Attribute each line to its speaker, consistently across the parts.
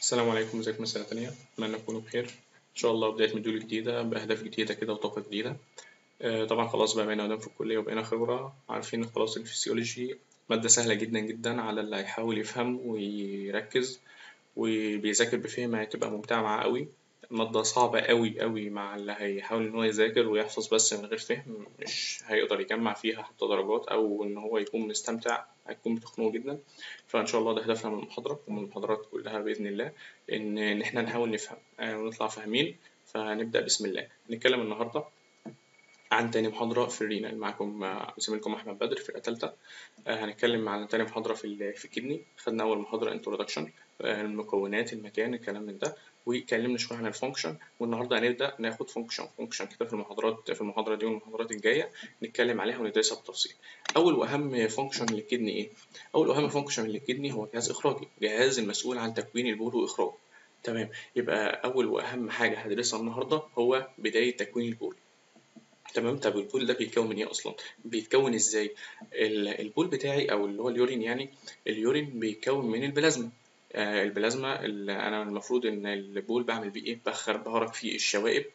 Speaker 1: السلام عليكم ازيكم من سنة تانية أتمنى تكونوا بخير إن شاء الله بداية مديول جديدة بأهداف جديدة كده وطاقة جديدة آه، طبعا خلاص بقى بقينا قدام في الكلية وبقينا خبرة عارفين خلاص الفسيولوجي مادة سهلة جدا جدا على اللي هيحاول يفهم ويركز وبيذاكر بفهم هتبقى ممتعة معاه أوي مادة صعبة أوي أوي مع اللي هيحاول إن هو يذاكر ويحفظ بس من غير فهم مش هيقدر يجمع فيها حتى درجات أو إن هو يكون مستمتع هتكون بتخنقه جدا فإن شاء الله ده هدفنا من المحاضرة ومن المحاضرات كلها بإذن الله إن إن إحنا نحاول نفهم آه، ونطلع فاهمين فنبدأ بسم الله نتكلم النهاردة عن تاني محاضرة في الرينال معكم آه، زميلكم أحمد بدر فرقة تالتة آه، هنتكلم عن تاني محاضرة في ال- في الكدني خدنا أول محاضرة انترودكشن المكونات المكان الكلام من ده واتكلمنا شوية عن الفانكشن والنهاردة هنبدأ ناخد فانكشن فانكشن كده في المحاضرات في المحاضرة دي والمحاضرات الجاية نتكلم عليها وندرسها بالتفصيل أول وأهم فانكشن للكدني إيه؟ أول وأهم فانكشن للكدني هو جهاز إخراجي جهاز المسؤول عن تكوين البول وإخراجه تمام يبقى أول وأهم حاجة هدرسها النهاردة هو بداية تكوين البول تمام طب البول ده بيتكون من ايه اصلا بيتكون ازاي ال- البول بتاعي او اللي هو اليورين يعني اليورين بيتكون من البلازما آه البلازما اللي انا المفروض ان البول بعمل بيه ايه بخر بهرج فيه الشوائب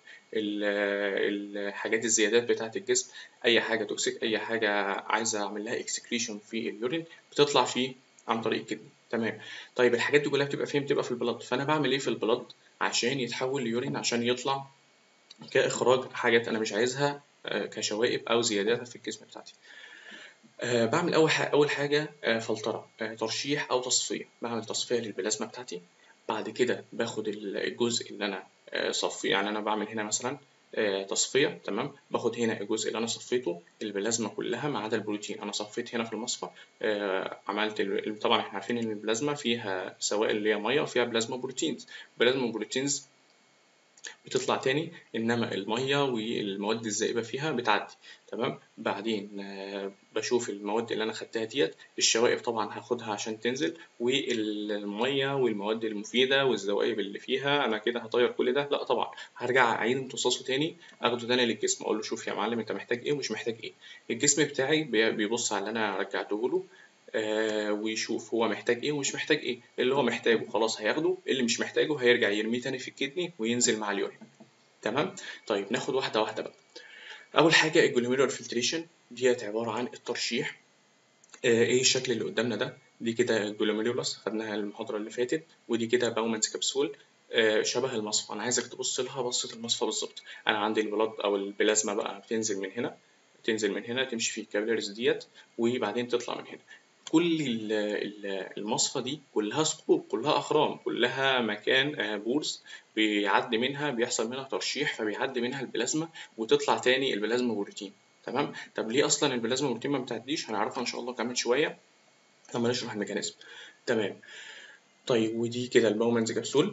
Speaker 1: ال- الحاجات الزيادات بتاعه الجسم اي حاجه توكسيك اي حاجه عايزه اعمل لها اكسكريشن في اليورين بتطلع فيه عن طريق الكدني تمام طيب الحاجات دي كلها بتبقى فين بتبقى في البلد فانا بعمل ايه في البلد عشان يتحول ليورين عشان يطلع كإخراج حاجات أنا مش عايزها آه، كشوائب أو زيادات في الجسم بتاعتي. آه، بعمل أول حاجة أول حاجة آه، فلترة آه، ترشيح أو تصفية بعمل تصفية للبلازما بتاعتي بعد كده باخد ال- الجزء اللي أنا آه، صفي يعني أنا بعمل هنا مثلا آه، تصفية تمام باخد هنا الجزء اللي أنا صفيته البلازما كلها ما عدا البروتين أنا صفيت هنا في المصفى آه، عملت ال- طبعا إحنا عارفين إن البلازما فيها سوائل اللي هي مية وفيها بلازما بروتينز بلازما بروتينز بتطلع تاني انما الميه والمواد الزائبه فيها بتعدي تمام بعدين آه، بشوف المواد اللي انا خدتها ديت الشوائب طبعا هاخدها عشان تنزل والميه والمواد المفيده والزوائب اللي فيها انا كده هطير كل ده لا طبعا هرجع اعيد امتصاصه تاني اخده تاني للجسم اقول له شوف يا معلم انت محتاج ايه ومش محتاج ايه الجسم بتاعي بي- بيبص على اللي انا رجعته له آه، ويشوف هو محتاج ايه ومش محتاج ايه اللي هو محتاجه خلاص هياخده اللي مش محتاجه هيرجع يرميه تاني في الكدني وينزل مع اليورين تمام طيب ناخد واحده واحده بقى اول حاجه الجلوميرولار فلتريشن ديت عباره عن الترشيح آه، ايه الشكل اللي قدامنا ده دي كده الجلوميرولس خدناها المحاضره اللي فاتت ودي كده باومنز كبسول آه، شبه المصفى انا عايزك تبص لها بصه المصفى بالظبط انا عندي البلاد او البلازما بقى بتنزل من هنا تنزل من هنا تمشي في الكابيلاريز ديت وبعدين تطلع من هنا كل ال- ال- المصفى دي كلها ثقوب كلها أخرام كلها مكان آه، بورز بيعدي منها بيحصل منها ترشيح فبيعدي منها البلازما وتطلع تاني البلازما بروتين تمام طب ليه أصلا البلازما بروتين ما بتعديش هنعرفها إن شاء الله كمان شوية لما نشرح الميكانيزم تمام طيب ودي كده الباومنز كبسول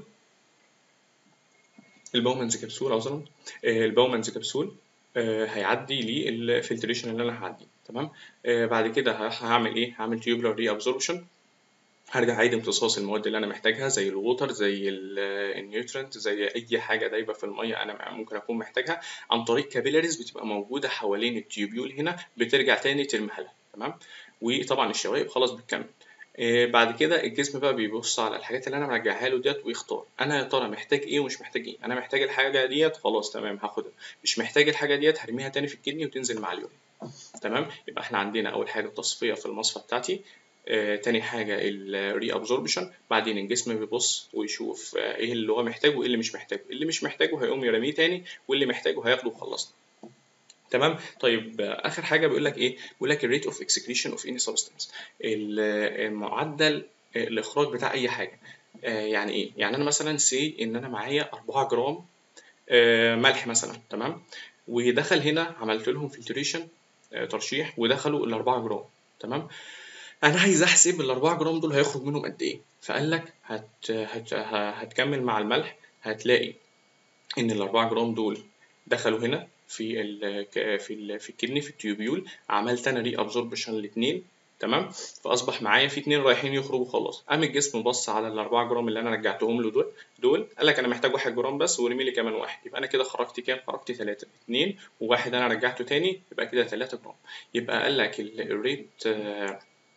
Speaker 1: الباومنز كبسول عذرا آه، الباومنز كبسول آه، هيعدي للفلتريشن اللي انا هعدي تمام آه، بعد كده ه- هعمل ايه هعمل تيوبولار ري ابزوربشن هرجع اعيد امتصاص المواد اللي انا محتاجها زي الووتر زي النيوترنت زي اي حاجه دايبه في الميه انا ممكن اكون محتاجها عن طريق كابيلاريز بتبقى موجوده حوالين التيوبيول هنا بترجع تاني ترميها لها تمام وطبعا الشوائب خلاص بتكمل آه، بعد كده الجسم بقى بيبص على الحاجات اللي انا مرجعها له ديت ويختار انا يا ترى محتاج ايه ومش محتاج ايه انا محتاج الحاجه ديت خلاص تمام هاخدها مش محتاج الحاجه ديت هرميها تاني في الكدني وتنزل مع اليورين تمام يبقى احنا عندنا اول حاجه تصفيه في المصفى بتاعتي آه، تاني حاجة الري ابزوربشن بعدين الجسم بيبص ويشوف آه، ايه اللي هو محتاجه وايه اللي مش محتاجه اللي مش محتاجه هيقوم يرميه تاني واللي محتاجه هياخده وخلصنا تمام طيب آه، اخر حاجه بيقول لك ايه بيقول لك الريت اوف اكسكريشن اوف اني سبستانس المعدل آه، الاخراج بتاع اي حاجه آه، يعني ايه يعني انا مثلا سي ان انا معايا 4 جرام آه، ملح مثلا تمام ودخل هنا عملت لهم فلتريشن ترشيح ودخلوا ال 4 جرام تمام انا عايز احسب ال 4 جرام دول هيخرج منهم قد ايه فقال لك هت... هت... ه- هتكمل مع الملح هتلاقي ان ال 4 جرام دول دخلوا هنا في ال... ك- في ال... في الكدني في التيوبيول عملت انا ري ابزوربشن الاثنين تمام فاصبح معايا في اتنين رايحين يخرجوا خلاص قام الجسم بص على ال 4 جرام اللي انا رجعتهم له دول دول قال لك انا محتاج 1 جرام بس ورمي لي كمان واحد يبقى انا كده خرجت كام خرجت 3 2 وواحد انا رجعته تاني يبقى كده 3 جرام يبقى قال لك ال- الريت آه،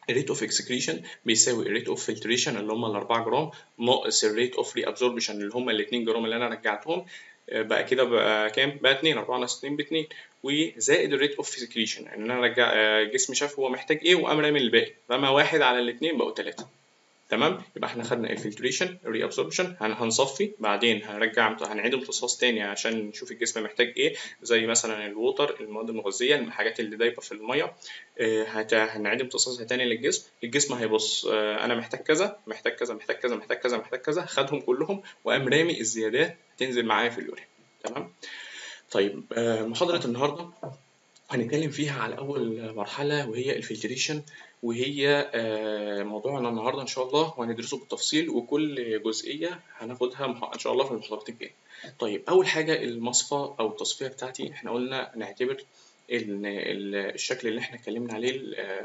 Speaker 1: الريت اوف اكسكريشن بيساوي الريت اوف فلتريشن اللي هم ال 4 جرام ناقص الريت اوف ري ابزوربشن اللي هم ال 2 جرام اللي انا رجعتهم بقى كده بقى كام؟ بقى 2 4 ناقص 2 ب 2 وزائد الريت اوف سكريشن ان انا رجع جسمي شاف هو محتاج ايه وقام رامي الباقي فما واحد على الاثنين بقوا 3 تمام يبقى احنا خدنا الفلتريشن الري ابسوربشن هنصفي بعدين هنرجع هنعيد امتصاص تاني عشان نشوف الجسم محتاج ايه زي مثلا الووتر المواد المغذيه الحاجات اللي دايبه في الميه اه هنعيد امتصاصها تاني للجسم الجسم هيبص اه انا محتاج كذا محتاج كذا محتاج كذا محتاج كذا محتاج كذا خدهم كلهم وقام رامي الزيادات تنزل معايا في اليورين تمام طيب اه محاضره النهارده هنتكلم فيها على أول مرحلة وهي الفلتريشن وهي موضوعنا النهاردة إن شاء الله وهندرسه بالتفصيل وكل جزئية هناخدها إن شاء الله في المحاضرات الجاية. طيب أول حاجة المصفى أو التصفية بتاعتي إحنا قلنا نعتبر إن الشكل اللي إحنا اتكلمنا عليه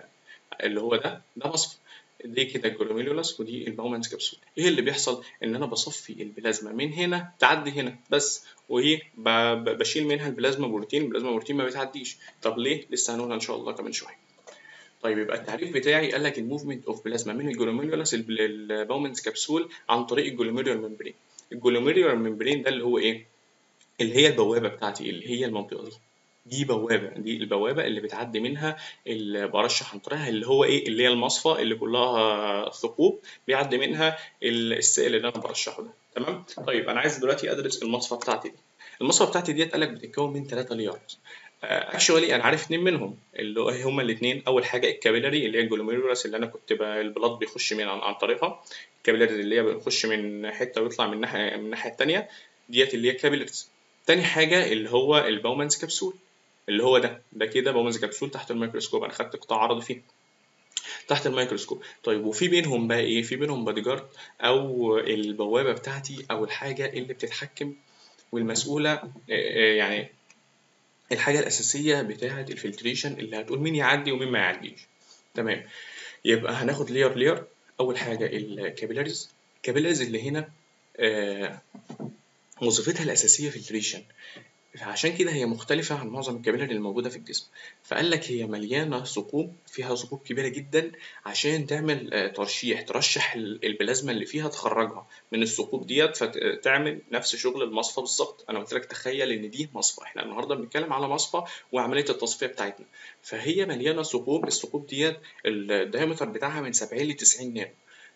Speaker 1: اللي هو ده ده مصفى دي كده الجلوميرولس ودي الباومانز كبسول ايه اللي بيحصل ان انا بصفي البلازما من هنا تعدي هنا بس وايه بشيل منها البلازما بروتين البلازما بروتين ما بتعديش طب ليه لسه هنقولها ان شاء الله كمان شويه طيب يبقى التعريف بتاعي قال لك الموفمنت اوف بلازما من الجلوميرولس الباومانز كبسول عن طريق الجلوميرولار ممبرين الجلوميرولار ممبرين ده اللي هو ايه اللي هي البوابه بتاعتي اللي هي المنطقه دي دي بوابة دي البوابة اللي بتعدي منها اللي برشح عن طريقها اللي هو ايه اللي هي المصفى اللي كلها ثقوب بيعدي منها السائل اللي انا برشحه ده تمام طيب انا عايز دلوقتي ادرس المصفى بتاعتي دي المصفى بتاعتي ديت قالك بتتكون من ثلاثة ليرز اكشوالي انا عارف اتنين منهم اللي هما الاثنين اول حاجه الكابيلاري اللي هي الجلوميرولس اللي انا كنت البلاد بيخش من عن, عن طريقها الكابيلاري اللي هي بيخش من حته ويطلع من الناحيه من الناحيه الثانيه ديت اللي هي كابيلاريز تاني حاجه اللي هو الباومانز كبسول اللي هو ده ده كده بومز كبسول تحت الميكروسكوب انا خدت قطاع عرضي فيه تحت الميكروسكوب طيب وفي بينهم بقى ايه في بينهم بادي جارد او البوابه بتاعتي او الحاجه اللي بتتحكم والمسؤوله يعني الحاجه الاساسيه بتاعه الفلتريشن اللي هتقول مين يعدي ومين ما يعديش تمام يبقى هناخد لير لير اول حاجه الكابيلاريز الكابيلاريز اللي هنا آه وظيفتها الاساسيه فلتريشن فعشان كده هي مختلفة عن معظم الكابيلاري الموجودة في الجسم فقال لك هي مليانة ثقوب فيها ثقوب كبيرة جدا عشان تعمل ترشيح ترشح البلازما اللي فيها تخرجها من الثقوب ديت فتعمل نفس شغل المصفى بالظبط انا قلت لك تخيل ان دي مصفى احنا النهارده بنتكلم على مصفى وعملية التصفية بتاعتنا فهي مليانة ثقوب الثقوب ديت الدايمتر بتاعها من 70 ل 90 نانو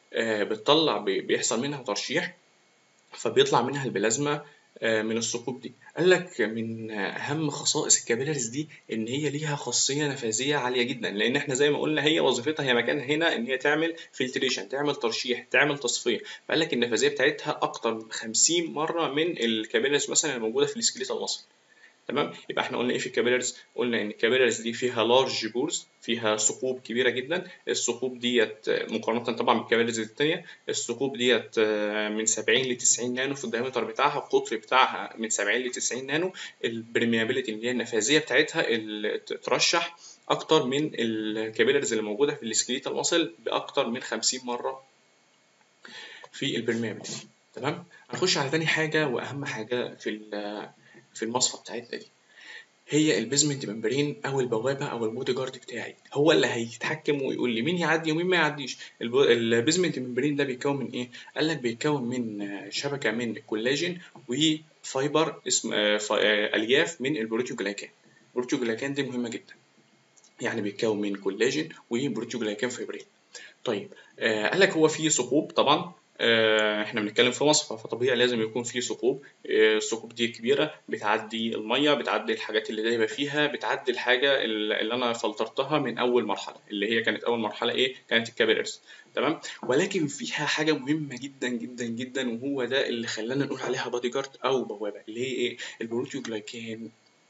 Speaker 1: بتطلع بيحصل منها ترشيح فبيطلع منها البلازما من الثقوب دي قال لك من اهم خصائص الكابيلاريز دي ان هي ليها خاصيه نفاذيه عاليه جدا لان احنا زي ما قلنا هي وظيفتها هي مكانها هنا ان هي تعمل فلتريشن تعمل ترشيح تعمل تصفيه فقال لك النفاذيه بتاعتها اكتر من 50 مره من الكابيلاريز مثلا الموجوده في السكليت المصري تمام يبقى احنا قلنا ايه في الكابيلاريز قلنا ان الكابيلاريز دي فيها لارج بورز فيها ثقوب كبيره جدا الثقوب ديت مقارنه طبعا بالكابيلاريز الثانيه الثقوب ديت من 70 ل 90 نانو في الدايمتر بتاعها القطر بتاعها من 70 ل 90 نانو البرميابيليتي اللي هي النفاذيه بتاعتها اللي ترشح اكتر من الكابيلاريز اللي موجوده في السكليت المصل باكتر من 50 مره في البرميابيليتي تمام هنخش على تاني حاجه واهم حاجه في في المصفى بتاعتنا دي هي البيزمنت ممبرين او البوابه او البودي جارد بتاعي هو اللي هيتحكم ويقول لي مين يعدي ومين ما يعديش البيزمنت ممبرين ده بيتكون من ايه قال لك بيتكون من شبكه من الكولاجين وفايبر اسم الياف من البروتيوجلايكان البروتيوجلايكان دي مهمه جدا يعني بيتكون من كولاجين وبروتيوجلايكان فايبرين طيب آه قال لك هو فيه ثقوب طبعا احنا بنتكلم في مصفى فطبيعي لازم يكون في ثقوب الثقوب دي كبيره بتعدي الميه بتعدي الحاجات اللي دايبه فيها بتعدي الحاجه اللي انا فلترتها من اول مرحله اللي هي كانت اول مرحله ايه كانت الكابيلاريز تمام ولكن فيها حاجه مهمه جدا جدا جدا وهو ده اللي خلانا نقول عليها بادي جارد او بوابه اللي هي ايه البروتيوجلايكان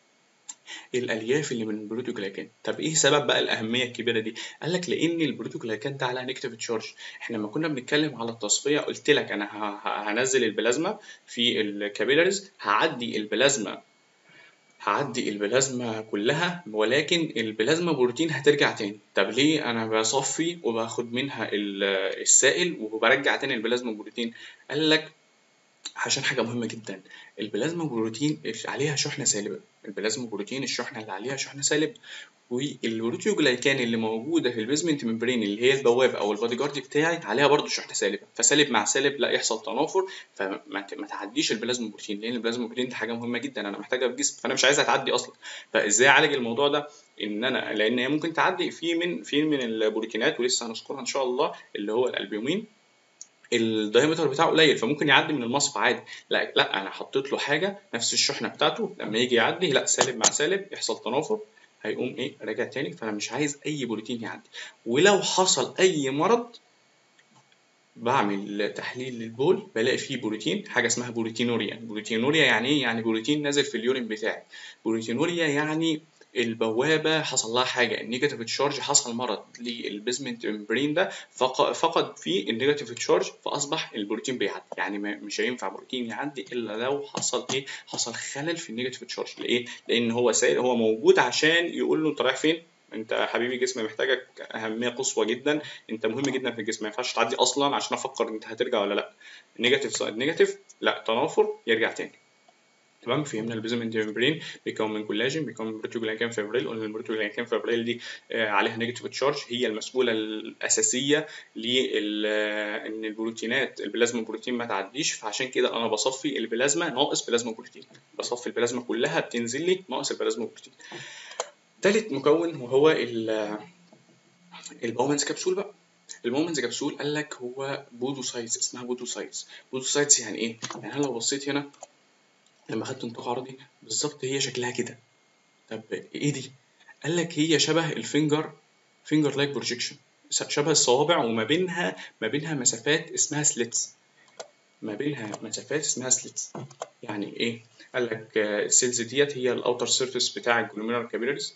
Speaker 1: الالياف اللي من البروتوجلايكان طب ايه سبب بقى الاهميه الكبيره دي قال لك لان البروتوجلايكان ده على نيجاتيف تشارج احنا لما كنا بنتكلم على التصفيه قلت لك انا هنزل البلازما في الكابيلاريز هعدي البلازما هعدي البلازما كلها ولكن البلازما بروتين هترجع تاني طب ليه انا بصفي وباخد منها السائل وبرجع تاني البلازما بروتين قال لك عشان حاجة مهمة جدا البلازما بروتين عليها شحنة سالبة البلازما بروتين الشحنة اللي عليها شحنة سالبة والبروتيوجلايكان اللي موجودة في البيزمنت ممبرين اللي هي البوابة أو البادي جارد بتاعي عليها برضو شحنة سالبة فسالب مع سالب لا يحصل تنافر فما ما تعديش البلازما بروتين لأن البلازما بروتين دي حاجة مهمة جدا أنا محتاجها في جسمي فأنا مش عايزها تعدي أصلا فإزاي أعالج الموضوع ده؟ ان انا لان هي ممكن تعدي في من في من البروتينات ولسه هنذكرها ان شاء الله اللي هو الالبيومين الدايمتر بتاعه قليل فممكن يعدي من المصفى عادي لا لا انا حطيت له حاجه نفس الشحنه بتاعته لما يجي يعدي لا سالب مع سالب يحصل تنافر هيقوم ايه راجع تاني فانا مش عايز اي بروتين يعدي ولو حصل اي مرض بعمل تحليل للبول بلاقي فيه بروتين حاجه اسمها بروتينوريا بروتينوريا يعني ايه يعني بروتين نازل في اليورين بتاعي بروتينوريا يعني البوابه حصل لها حاجه النيجاتيف تشارج حصل مرض للبيزمنت ممبرين ده فقد فيه النيجاتيف تشارج فاصبح البروتين بيعدي يعني مش هينفع بروتين يعدي الا لو حصل ايه حصل خلل في النيجاتيف تشارج ليه لان هو سائل هو موجود عشان يقول له انت رايح فين انت حبيبي جسمي محتاجك اهميه قصوى جدا انت مهم جدا في الجسم ما ينفعش تعدي اصلا عشان افكر انت هترجع ولا لا النيجاتيف سايد نيجاتيف لا تنافر يرجع تاني تمام فهمنا البيزمنت ممبرين بيكون من كولاجين بيكون من بروتوجلايكان فيبريل قلنا البروتوجلايكان فيبريل دي عليها نيجاتيف تشارج هي المسؤوله الاساسيه لل ان البروتينات البلازما بروتين ما تعديش فعشان كده انا بصفي البلازما ناقص بلازما بروتين بصفي البلازما كلها بتنزل لي ناقص البلازما بروتين تالت مكون وهو البومنز كبسول بقى البومنز كبسول قال لك هو بودوسايتس اسمها بودوسايتس بودوسايتس يعني ايه يعني انا لو بصيت هنا لما خدت نطاق عرضي بالظبط هي شكلها كده طب ايه دي قال لك هي شبه الفينجر فينجر لايك بروجيكشن شبه الصوابع وما بينها ما بينها مسافات اسمها سليتس ما بينها مسافات اسمها سليتس يعني ايه قال لك السيلز ديت هي الاوتر سيرفيس بتاع الجلوميرال كابيلاريز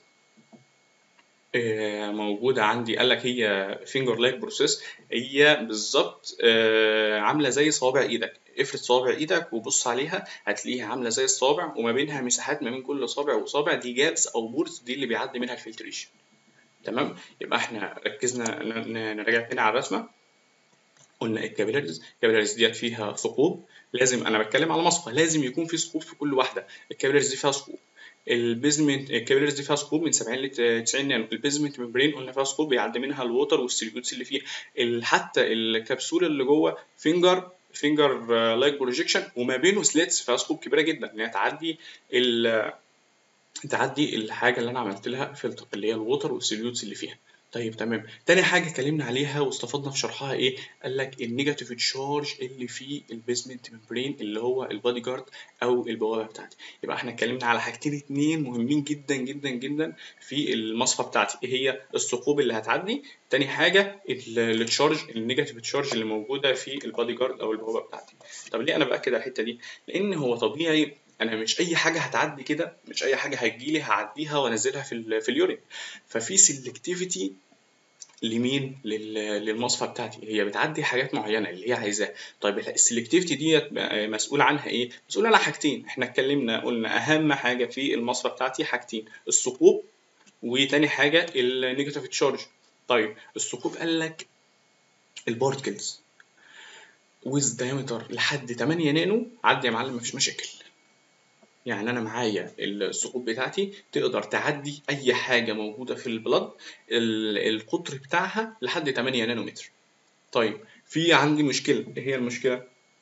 Speaker 1: موجوده عندي قال لك هي فينجر لايك بروسيس هي بالظبط عامله زي صوابع ايدك افرد صوابع ايدك وبص عليها هتلاقيها عامله زي الصوابع وما بينها مساحات ما بين كل صابع وصابع دي جابس او بورز دي اللي بيعدي منها الفلتريشن تمام يبقى احنا ركزنا نراجع تاني على الرسمه قلنا الكابيلاريز الكابيلاريز ديت فيها ثقوب لازم انا بتكلم على مصفى لازم يكون في ثقوب في كل واحده الكابيلاريز دي فيها ثقوب البيزمنت الكابيلاريز دي فيها ثقوب من 70 ل 90 نانو البيزمنت ممبرين قلنا فيها ثقوب بيعدي منها الووتر والسيليوتس اللي فيها حتى الكبسول اللي جوه فينجر فينجر لايك بروجيكشن وما بينه سليتس فيها ثقوب كبيره جدا ان هي تعدي ال تعدي الحاجه اللي انا عملت لها فلتر اللي هي الووتر والسيليوتس اللي فيها طيب تمام تاني حاجه اتكلمنا عليها واستفدنا في شرحها ايه قال لك النيجاتيف تشارج اللي في البيزمنت ممبرين اللي هو البادي جارد او البوابه بتاعتي يبقى احنا اتكلمنا على حاجتين اتنين مهمين جدا جدا جدا في المصفى بتاعتي ايه هي الثقوب اللي هتعدي تاني حاجه التشارج النيجاتيف تشارج اللي موجوده في البادي جارد او البوابه بتاعتي طب ليه انا باكد على الحته دي لان هو طبيعي انا مش اي حاجه هتعدي كده مش اي حاجه هتجيلي هعديها وانزلها في في اليورين ففي سيلكتيفيتي لمين للمصفى بتاعتي هي بتعدي حاجات معينه اللي هي عايزاها طيب السلكتيفيتي ديت مسؤول عنها ايه مسؤول عنها حاجتين احنا اتكلمنا قلنا اهم حاجه في المصفى بتاعتي حاجتين الثقوب وتاني حاجه النيجاتيف تشارج طيب الثقوب قال لك البارتكلز ويز دايمتر لحد 8 نانو عدي يا معلم مفيش مشاكل يعني انا معايا الثقوب بتاعتي تقدر تعدي اي حاجه موجوده في البلد القطر بتاعها لحد 8 نانومتر طيب في عندي مشكله ايه هي المشكله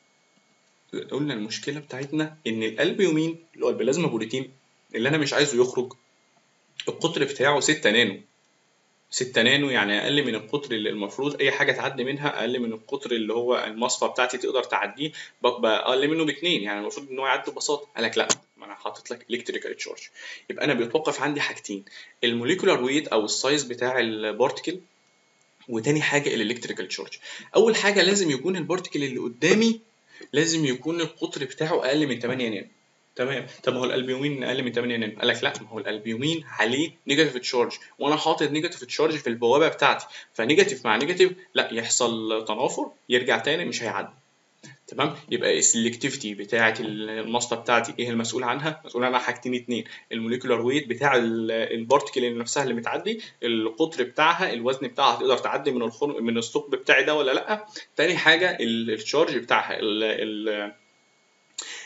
Speaker 1: قلنا المشكله بتاعتنا ان القلب يمين اللي هو البلازما بروتين اللي انا مش عايزه يخرج القطر بتاعه 6 نانو 6 نانو يعني اقل من القطر اللي المفروض اي حاجه تعدي منها اقل من القطر اللي هو المصفى بتاعتي تقدر تعديه اقل منه باتنين يعني المفروض ان هو يعدي ببساطه قال لك لا ما انا حاطط لك الكتريكال تشارج يبقى انا بيتوقف عندي حاجتين الموليكولار ويت او السايز بتاع البارتكل وتاني حاجه الالكتريكال تشارج اول حاجه لازم يكون البارتكل اللي قدامي لازم يكون القطر بتاعه اقل من 8 نانو تمام طب ما هو الالبيومين اقل من 8 نانو قال لك لا ما هو الالبيومين عليه نيجاتيف تشارج وانا حاطط نيجاتيف تشارج في البوابه بتاعتي فنيجاتيف مع نيجاتيف لا يحصل تنافر يرجع تاني مش هيعدي تمام يبقى السلكتيفيتي بتاعه المصفى بتاعتي ايه المسؤول عنها مسؤول عنها حاجتين اتنين الموليكولار ويت بتاع البارتكل اللي نفسها اللي متعدي القطر بتاعها الوزن بتاعها تقدر تعدي من الخن... من الثقب بتاعي ده ولا لا تاني حاجه الشارج بتاعها ال... ال...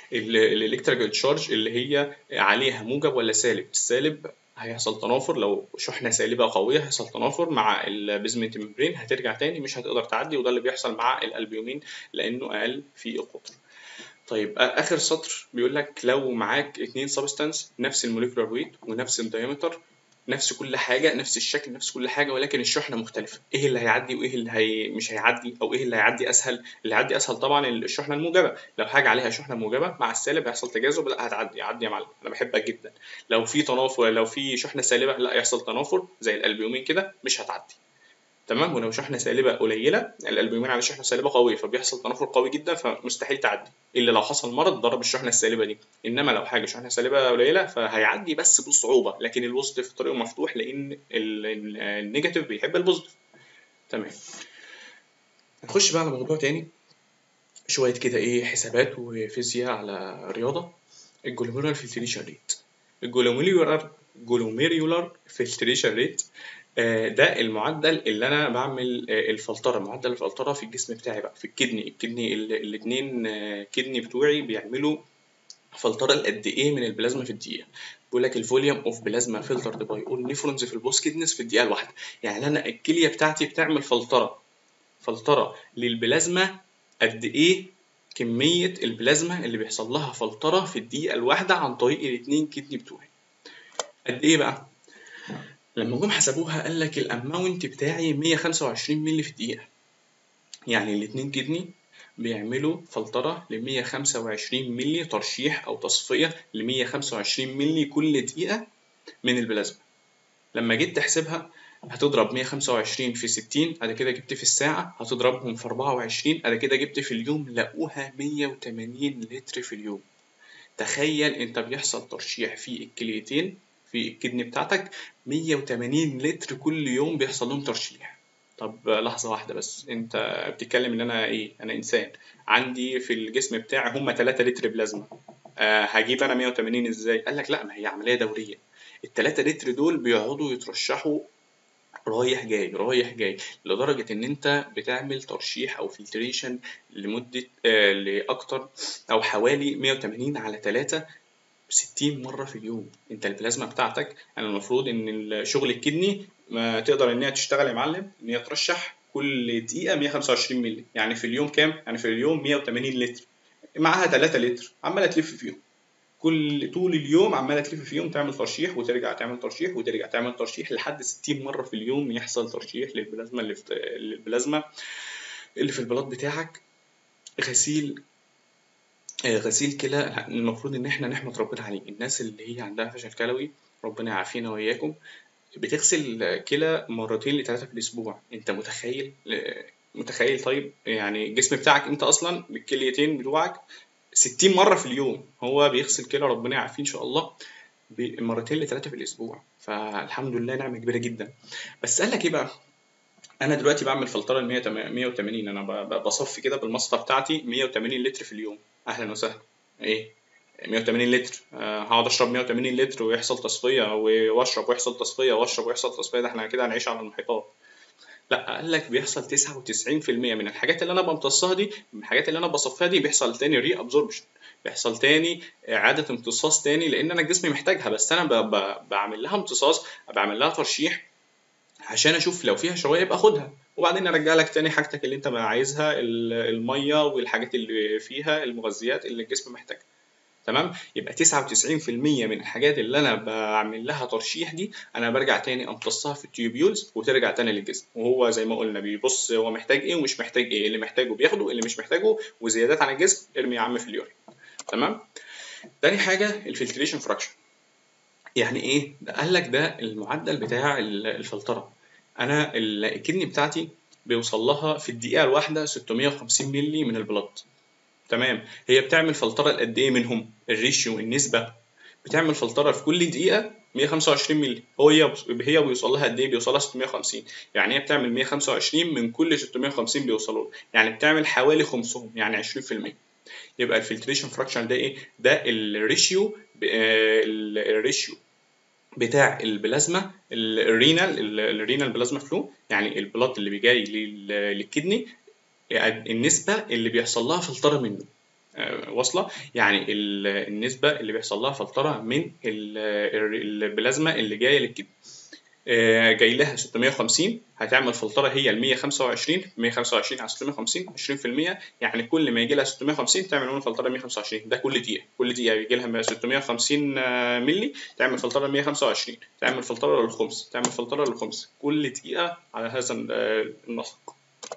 Speaker 1: الالكتريكال تشارج اللي هي عليها موجب ولا سالب السالب هيحصل تنافر لو شحنه سالبه قويه هيحصل تنافر مع البيزمنت ممبرين هترجع تاني مش هتقدر تعدي وده اللي بيحصل مع الالبيومين لانه اقل في القطر طيب اخر سطر بيقول لك لو معاك اتنين سبستانس نفس الموليكولار ويت ونفس الدايمتر نفس كل حاجه نفس الشكل نفس كل حاجه ولكن الشحنه مختلفه ايه اللي هيعدي وايه اللي هي مش هيعدي او ايه اللي هيعدي اسهل اللي هيعدي اسهل طبعا الشحنه الموجبه لو حاجه عليها شحنه موجبه مع السالب هيحصل تجاذب لا هتعدي عدي يا معلم انا بحبك جدا لو في تنافر لو في شحنه سالبه لا يحصل تنافر زي الالبيومين كده مش هتعدي تمام ولو شحنه سالبه قليله الالبومين على شحنه سالبه قويه فبيحصل تنافر قوي جدا فمستحيل تعدي الا لو حصل مرض ضرب الشحنه السالبه دي انما لو حاجه شحنه سالبه قليله فهيعدي بس بصعوبه لكن البوزيتيف طريقه مفتوح لان النيجاتيف بيحب البوزيتيف تمام نخش بقى على موضوع تاني شويه كده ايه حسابات وفيزياء على رياضه الجلوميرولار فلتريشن ريت الجلوميرولار جلوميرولار فلتريشن ريت ده المعدل اللي انا بعمل الفلتره معدل الفلتره في الجسم بتاعي بقى في الكدني الكدني الاثنين كدني بتوعي بيعملوا فلتره قد ايه من البلازما في الدقيقه بيقول لك الفوليوم اوف بلازما فلترد باي اول نيفرونز في البوس كدنس في الدقيقه الواحده يعني انا الكليه بتاعتي بتعمل فلتره فلتره للبلازما قد ايه كميه البلازما اللي بيحصل لها فلتره في الدقيقه الواحده عن طريق الاثنين كدني بتوعي قد ايه بقى لما جم حسبوها قال لك الاماونت بتاعي 125 مللي في الدقيقه يعني الاتنين كدني بيعملوا فلترة ل 125 مللي ترشيح أو تصفية ل 125 مللي كل دقيقة من البلازما لما جيت تحسبها هتضرب 125 في 60 ادي كده جبت في الساعة هتضربهم في 24 ادي كده جبت في اليوم لقوها 180 لتر في اليوم تخيل انت بيحصل ترشيح في الكليتين في الكدني بتاعتك 180 لتر كل يوم بيحصل لهم ترشيح طب لحظة واحدة بس انت بتتكلم ان انا ايه انا انسان عندي في الجسم بتاعي هم 3 لتر بلازما أه هجيب انا 180 ازاي قال لك لا ما هي عملية دورية ال 3 لتر دول بيقعدوا يترشحوا رايح جاي رايح جاي لدرجة إن أنت بتعمل ترشيح أو فلتريشن لمدة آه لأكتر أو حوالي 180 على 3 60 مرة في اليوم انت البلازما بتاعتك انا المفروض ان شغل الكدني ما تقدر ان هي تشتغل يا معلم ان هي ترشح كل دقيقة 125 مللي يعني في اليوم كام؟ يعني في اليوم 180 لتر معاها 3 لتر عمالة تلف فيهم كل طول اليوم عمالة تلف فيهم تعمل ترشيح وترجع تعمل ترشيح وترجع تعمل ترشيح لحد 60 مرة في اليوم يحصل ترشيح للبلازما اللي في البلازما اللي في البلاط بتاعك غسيل غسيل كلى المفروض ان احنا نحمد ربنا عليه الناس اللي هي عندها فشل كلوي ربنا يعافينا واياكم بتغسل كلى مرتين لثلاثه في الاسبوع انت متخيل متخيل طيب يعني الجسم بتاعك انت اصلا بالكليتين بتوعك 60 مره في اليوم هو بيغسل كلى ربنا يعافيه ان شاء الله مرتين لثلاثه في الاسبوع فالحمد لله نعمه كبيره جدا بس قال لك ايه بقى انا دلوقتي بعمل فلتره ل 180 انا بصفي كده بالمصفى بتاعتي 180 لتر في اليوم اهلا وسهلا ايه 180 لتر أه هقعد اشرب 180 لتر ويحصل تصفيه واشرب ويحصل تصفيه واشرب ويحصل تصفيه ده احنا كده هنعيش على المحيطات لا قال لك بيحصل 99% من الحاجات اللي انا بمتصها دي من الحاجات اللي انا بصفيها دي بيحصل تاني ري ابزوربشن بيحصل تاني اعاده امتصاص تاني لان انا جسمي محتاجها بس انا ب... ب... بعمل لها امتصاص بعمل لها ترشيح عشان اشوف لو فيها شوائب اخدها وبعدين ارجع لك تاني حاجتك اللي انت ما عايزها الميه والحاجات اللي فيها المغذيات اللي الجسم محتاجها تمام يبقى 99% من الحاجات اللي انا بعمل لها ترشيح دي انا برجع تاني امتصها في التيوبيولز وترجع تاني للجسم وهو زي ما قلنا بيبص هو محتاج ايه ومش محتاج ايه اللي محتاجه بياخده اللي مش محتاجه وزيادات عن الجسم ارمي يا عم في اليورين تمام تاني حاجه الفلتريشن فراكشن يعني ايه ده قال لك ده المعدل بتاع الفلتره انا الكدني بتاعتي بيوصل لها في الدقيقه الواحده 650 مللي من البلط تمام هي بتعمل فلتره قد ايه منهم الريشيو النسبه بتعمل فلتره في كل دقيقه 125 مللي هو هي هي بيوصل لها قد ايه بيوصل لها 650 يعني هي بتعمل 125 من كل 650 بيوصلوا له يعني بتعمل حوالي خمسهم يعني 20% يبقى الفلتريشن فراكشن ده ايه ده الريشيو الريشيو بتاع البلازما الرينال الرينال بلازما فلو يعني البلاد اللي بيجي للكدني النسبه اللي بيحصل لها فلتره منه آه، واصله يعني النسبه اللي بيحصل لها فلتره من البلازما اللي جايه للكدني آه، جاي لها 650 هتعمل فلتره هي ال 125 125 على 650 20% يعني كل ما يجي لها 650 تعمل منه فلتره 125 ده كل دقيقه كل دقيقه يجي لها 650 آه، مللي تعمل فلتره 125 تعمل فلتره للخمس تعمل فلتره للخمس كل دقيقه على هذا آه، النسق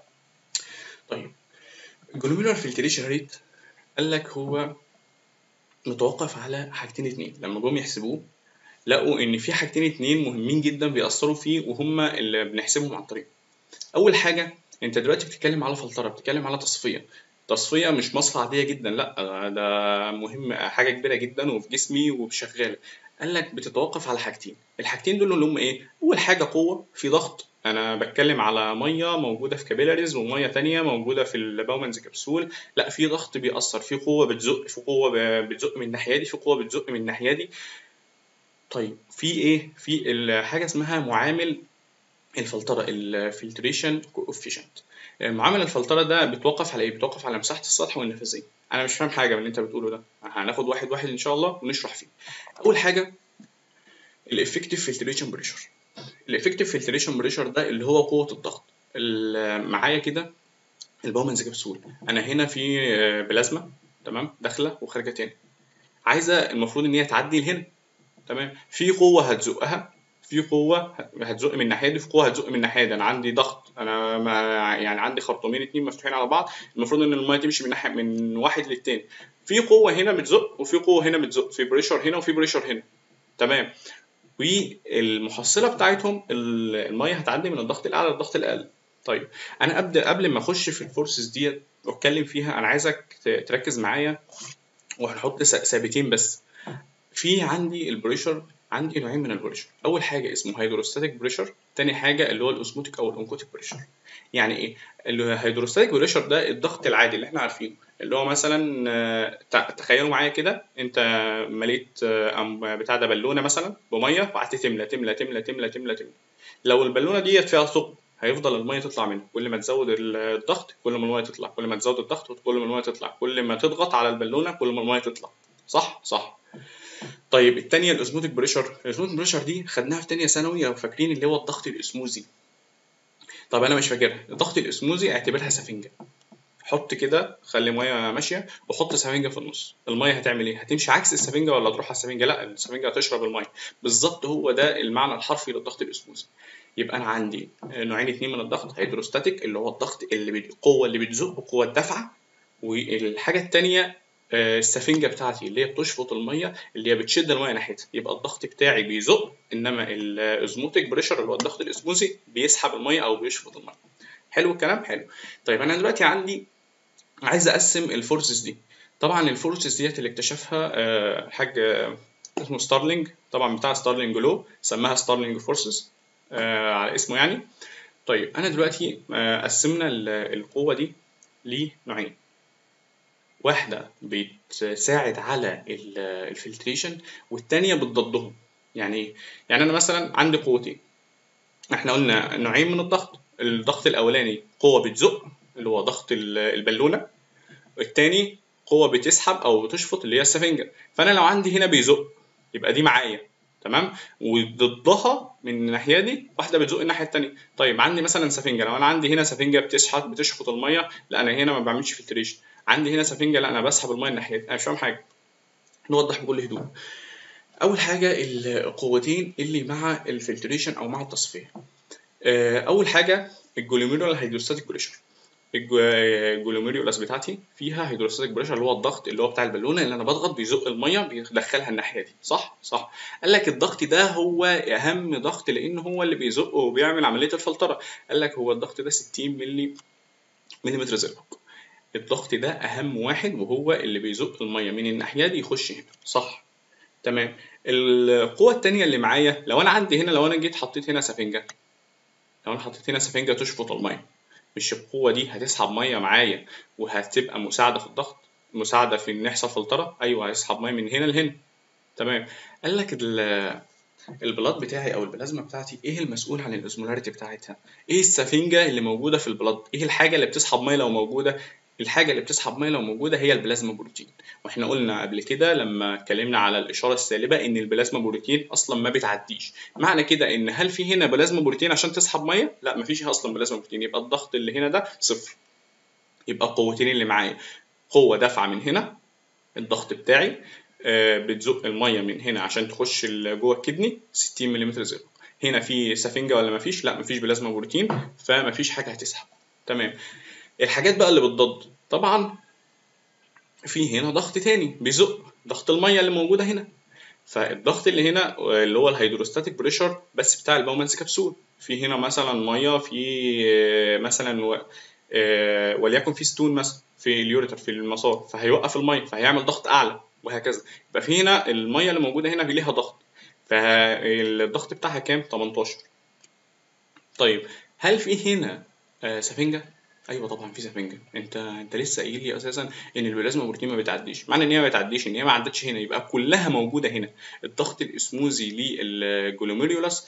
Speaker 1: طيب الجلوميرولار فلتريشن ريت قال لك هو متوقف على حاجتين اتنين لما جم يحسبوه لقوا ان في حاجتين اتنين مهمين جدا بيأثروا فيه وهما اللي بنحسبهم عن طريق اول حاجه انت دلوقتي بتتكلم على فلتره بتتكلم على تصفيه تصفيه مش مصفى عاديه جدا لا ده مهم حاجه كبيره جدا وفي جسمي وشغاله قال لك بتتوقف على حاجتين الحاجتين دول اللي هم ايه اول حاجه قوه في ضغط انا بتكلم على ميه موجوده في كابيلاريز وميه تانية موجوده في الباومنز كبسول لا في ضغط بيأثر في قوه بتزق في قوه بتزق من الناحيه دي في قوه بتزق من الناحيه دي طيب في ايه في حاجه اسمها معامل الفلتره الفلتريشن كوفيشنت معامل الفلتره ده بيتوقف على ايه بيتوقف على مساحه السطح والنفاذيه انا مش فاهم حاجه من اللي انت بتقوله ده هناخد واحد واحد ان شاء الله ونشرح فيه اول حاجه الافكتيف فلتريشن بريشر الافكتيف فلتريشن بريشر ده اللي هو قوه الضغط معايا كده الباومنز كبسول انا هنا في بلازما تمام داخله وخارجه تاني عايزه المفروض ان هي تعدي لهنا تمام في قوه هتزقها في قوه هتزق من الناحيه دي في قوه هتزق من الناحيه دي انا عندي ضغط انا ما يعني عندي خرطومين اتنين مفتوحين على بعض المفروض ان الميه تمشي من ناحيه من واحد للتاني في قوه هنا بتزق وفي قوه هنا بتزق في بريشر هنا وفي بريشر هنا تمام والمحصله بتاعتهم الميه هتعدي من الضغط الاعلى للضغط الاقل طيب انا ابدا قبل ما اخش في الفورسز ديت واتكلم فيها انا عايزك تركز معايا وهنحط ثابتين بس في عندي البريشر عندي نوعين من البريشر اول حاجه اسمه هيدروستاتيك بريشر تاني حاجه اللي هو الاوسموتيك او الانكوتيك بريشر يعني ايه الهيدروستاتيك بريشر ده الضغط العادي اللي احنا عارفينه اللي هو مثلا تخيلوا معايا كده انت مليت بتاع ده بالونه مثلا بميه وقعدت تملى تملى تملى تملى تملى تملى لو البالونه ديت فيها ثقب هيفضل الميه تطلع منه كل ما تزود الضغط كل ما الميه تطلع كل ما تزود الضغط كل ما الميه تطلع كل ما تضغط على البالونه كل ما الميه تطلع صح صح طيب الثانيه الاسموتيك بريشر الاسموتيك بريشر دي خدناها في ثانيه ثانوي لو فاكرين اللي هو الضغط الاسموزي طب انا مش فاكرها الضغط الاسموزي اعتبرها سفنجه حط كده خلي ميه ماشيه وحط سفنجه في النص الميه هتعمل ايه هتمشي عكس السفنجه ولا تروح على السفنجه لا السفنجه هتشرب الميه بالظبط هو ده المعنى الحرفي للضغط الاسموزي يبقى انا عندي نوعين اتنين من الضغط هيدروستاتيك اللي هو الضغط اللي القوه اللي بتزق وقوه الدفعه والحاجه الثانيه السفنجه بتاعتي اللي هي بتشفط الميه اللي هي بتشد الميه ناحيتها يبقى الضغط بتاعي بيزق انما الازموتيك بريشر اللي هو الضغط الاسموزي بيسحب الميه او بيشفط الميه حلو الكلام حلو طيب انا دلوقتي عندي عايز اقسم الفورسز دي طبعا الفورسز ديت اللي اكتشفها حاج اسمه ستارلينج طبعا بتاع ستارلينج لو سماها ستارلينج فورسز على اسمه يعني طيب انا دلوقتي قسمنا القوه دي لنوعين واحدة بتساعد على الفلتريشن والتانية بتضدهم يعني ايه؟ يعني أنا مثلا عندي قوتين احنا قلنا نوعين من الضغط الضغط الأولاني قوة بتزق اللي هو ضغط البالونة التاني قوة بتسحب أو بتشفط اللي هي السفنجة فأنا لو عندي هنا بيزق يبقى دي معايا تمام وضدها من الناحيه دي واحده بتزق الناحيه الثانيه طيب عندي مثلا سفنجه لو انا عندي هنا سفنجه بتشحط بتشفط الميه لا انا هنا ما بعملش فلتريشن عندي هنا سفنجه لا انا بسحب الميه الناحيه دي انا مش فاهم حاجه نوضح بكل هدوء اول حاجه القوتين اللي مع الفلتريشن او مع التصفيه اول حاجه الجلوميرولار هيدروستاتيك بريشر الجلوميريولاس بتاعتي فيها هيدروستاتيك بريشر اللي هو الضغط اللي هو بتاع البالونه اللي انا بضغط بيزق الميه بيدخلها الناحيه دي صح صح قال لك الضغط ده هو اهم ضغط لان هو اللي بيزق وبيعمل عمليه الفلتره قال لك هو الضغط ده 60 ملي مليمتر زئبق الضغط ده اهم واحد وهو اللي بيزق الميه من الناحيه دي يخش هنا صح تمام القوه الثانيه اللي معايا لو انا عندي هنا لو انا جيت حطيت هنا سفنجه لو انا حطيت هنا سفنجه تشفط الميه مش القوه دي هتسحب ميه معايا وهتبقى مساعده في الضغط مساعده في ان يحصل فلتره ايوه هيسحب ميه من هنا لهنا تمام قال لك البلاد بتاعي او البلازما بتاعتي ايه المسؤول عن الاوزمولاريتي بتاعتها ايه السفنجه اللي موجوده في البلاد ايه الحاجه اللي بتسحب ميه لو موجوده الحاجه اللي بتسحب ميه لو موجوده هي البلازما بروتين واحنا قلنا قبل كده لما اتكلمنا على الاشاره السالبه ان البلازما بروتين اصلا ما بتعديش معنى كده ان هل في هنا بلازما بروتين عشان تسحب ميه لا مفيش اصلا بلازما بروتين يبقى الضغط اللي هنا ده صفر يبقى القوتين اللي معايا قوه دافعه من هنا الضغط بتاعي آه، بتزق الميه من هنا عشان تخش جوه الكدني 60 ملم زئبق هنا في سفنجه ولا مفيش لا مفيش بلازما بروتين فمفيش حاجه هتسحب تمام الحاجات بقى اللي بتضد طبعا في هنا ضغط تاني بيزق ضغط الميه اللي موجوده هنا فالضغط اللي هنا اللي هو الهيدروستاتيك بريشر بس بتاع الباومنس كبسول في هنا مثلا ميه في مثلا آه، وليكن في ستون مثلا في اليوريتر في المسار فهيوقف الميه فهيعمل ضغط اعلى وهكذا يبقى في هنا الميه اللي موجوده هنا ليها ضغط فالضغط بتاعها كام 18 طيب هل في هنا آه، سفنجه ايوه طبعا في سفنجه انت انت لسه قايل لي اساسا ان البلازما بروتين ما بتعديش معنى ان هي ما بتعديش ان هي ما عدتش هنا يبقى كلها موجوده هنا الضغط الاسموزي للجلوميريولاس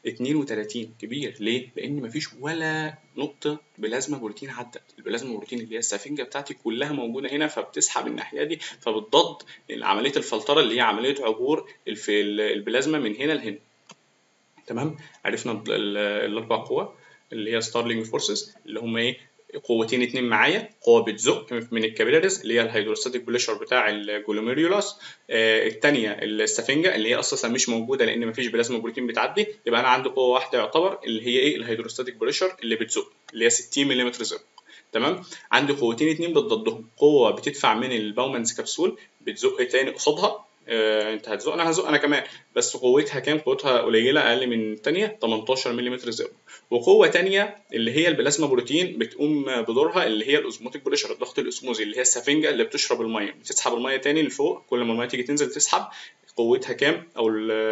Speaker 1: 32 كبير ليه؟ لان مفيش ولا نقطه بلازما بروتين عدت البلازما بروتين اللي هي السفنجه بتاعتي كلها موجوده هنا فبتسحب الناحيه دي فبتضاد عمليه الفلتره اللي هي عمليه عبور البلازما من هنا لهنا تمام عرفنا الاربع قوى اللي هي ستارلينج فورسز اللي هم ايه قوتين اتنين معايا قوه بتزق من الكابيلاريز اللي هي الهيدروستاتيك بريشر بتاع الجلوميريولاس آه الثانيه السفنجه اللي هي اساسا مش موجوده لان مفيش بلازما بروتين بتعدي يبقى انا عندي قوه واحده يعتبر اللي هي ايه الهيدروستاتيك بريشر اللي بتزق اللي هي 60 ملم زق تمام عندي قوتين اتنين بتضدهم قوه بتدفع من الباومنز كبسول بتزق تاني قصادها آه انت هتزق انا هزق انا كمان بس قوتها كام قوتها قليله اقل من الثانيه 18 ملم زئبق وقوه ثانيه اللي هي البلازما بروتين بتقوم بدورها اللي هي الاوزموتيك بريشر الضغط الاسموزي اللي هي السفنجه اللي بتشرب الميه بتسحب الميه تاني لفوق كل ما الميه تيجي تنزل تسحب قوتها كام او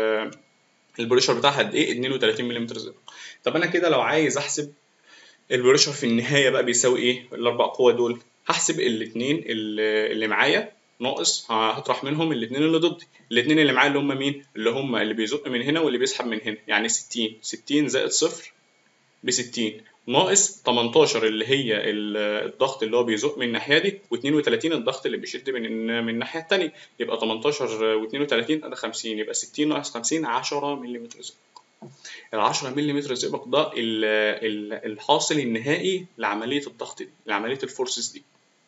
Speaker 1: البريشر بتاعها قد ايه 32 ملم زئبق طب انا كده لو عايز احسب البريشر في النهايه بقى بيساوي ايه الاربع قوى دول هحسب الاثنين اللي معايا ناقص هطرح منهم الاثنين اللي ضدي الاثنين اللي معايا اللي هم مين اللي هم اللي بيزق من هنا واللي بيسحب من هنا يعني 60 60 زائد صفر ب 60 ناقص 18 اللي هي الضغط اللي هو بيزق من الناحيه دي و32 الضغط اللي بيشد من من الناحيه الثانيه يبقى 18 و32 ده 50 يبقى 60 ناقص 50 10 ملم زئبق ال 10 ملم زئبق ده الحاصل النهائي لعمليه الضغط دي لعمليه الفورسز دي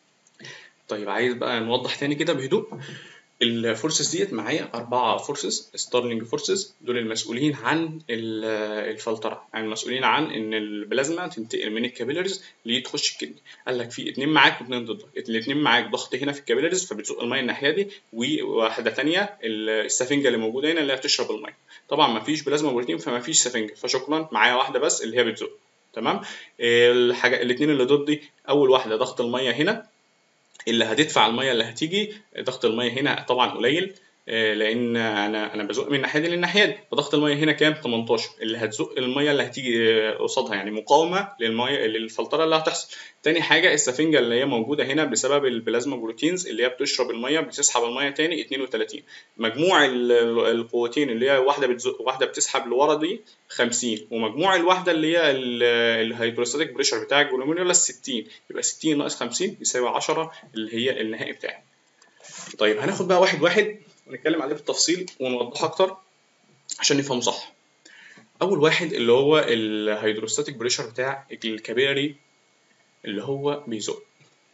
Speaker 1: طيب عايز بقى نوضح تاني كده بهدوء الفورسز ديت معايا أربعة فورسز ستارلينج فورسز دول المسؤولين عن الفلترة يعني المسؤولين عن إن البلازما تنتقل من الكابيلاريز لتخش الكدني قال لك في اتنين معاك واتنين ضدك الاتنين معاك ضغط هنا في الكابيلاريز فبتزق المية الناحية دي وواحدة تانية السفنجة اللي موجودة هنا اللي هي بتشرب المية طبعا مفيش بلازما بروتين فمفيش سفنجة فشكرا معايا واحدة بس اللي هي بتزق تمام الحاجة الاتنين اللي ضدي أول واحدة ضغط المية هنا اللي هتدفع الميه اللي هتيجي ضغط الميه هنا طبعا قليل آه، لان انا انا بزق من الناحيه دي للناحيه دي فضغط الميه هنا كام 18 اللي هتزق الميه اللي هتيجي آه، قصادها يعني مقاومه للميه للفلتره اللي هتحصل تاني حاجه السفنجه اللي هي موجوده هنا بسبب البلازما بروتينز اللي هي بتشرب الميه بتسحب الميه تاني 32 مجموع القوتين اللي هي واحده بتزق واحده بتسحب لورا دي 50 ومجموع الواحده اللي هي الهيدروستاتيك بريشر بتاع الجلوميرولاس 60 يبقى 60 ناقص 50 يساوي 10 اللي هي النهائي بتاعي طيب هناخد بقى واحد واحد ونتكلم عليه بالتفصيل ونوضحه اكتر عشان نفهمه صح اول واحد اللي هو الهيدروستاتيك بريشر بتاع الكابيلاري اللي هو بيزق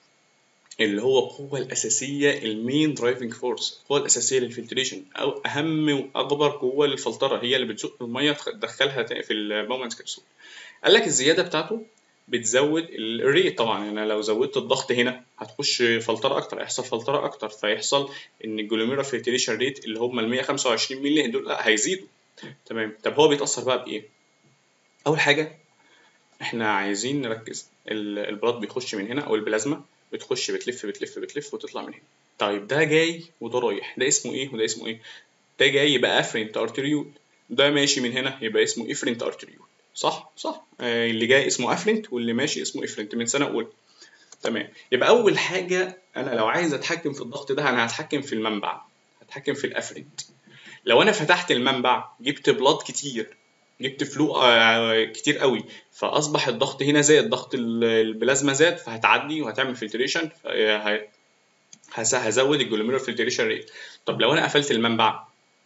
Speaker 1: اللي هو القوة الأساسية المين درايفنج فورس القوة الأساسية للفلتريشن أو أهم وأكبر قوة للفلترة هي اللي بتزق المية تدخلها في الباومنز كبسول قال لك الزيادة بتاعته بتزود الريت طبعا يعني لو زودت الضغط هنا هتخش فلتره اكتر هيحصل فلتره اكتر فيحصل ان الجلوميرا فلتريشن ريت اللي هم ال 125 مللي دول لا هيزيدوا تمام طب هو بيتاثر بقى بايه اول حاجه احنا عايزين نركز البلاد بيخش من هنا او البلازما بتخش بتلف بتلف بتلف وتطلع من هنا طيب ده جاي وده رايح ده اسمه ايه وده اسمه ايه ده جاي يبقى افرنت ارتريول ده ماشي من هنا يبقى اسمه افرنت ارتريول صح صح آه اللي جاي اسمه افلنت واللي ماشي اسمه افلنت من سنه اولى تمام يبقى اول حاجه انا لو عايز اتحكم في الضغط ده انا هتحكم في المنبع هتحكم في الافلنت لو انا فتحت المنبع جبت بلاد كتير جبت فلو آه، كتير قوي فاصبح الضغط هنا زاد ضغط ال- البلازما زاد فهتعدي وهتعمل فلتريشن هزود الجلوميرول فلتريشن ريت طب لو انا قفلت المنبع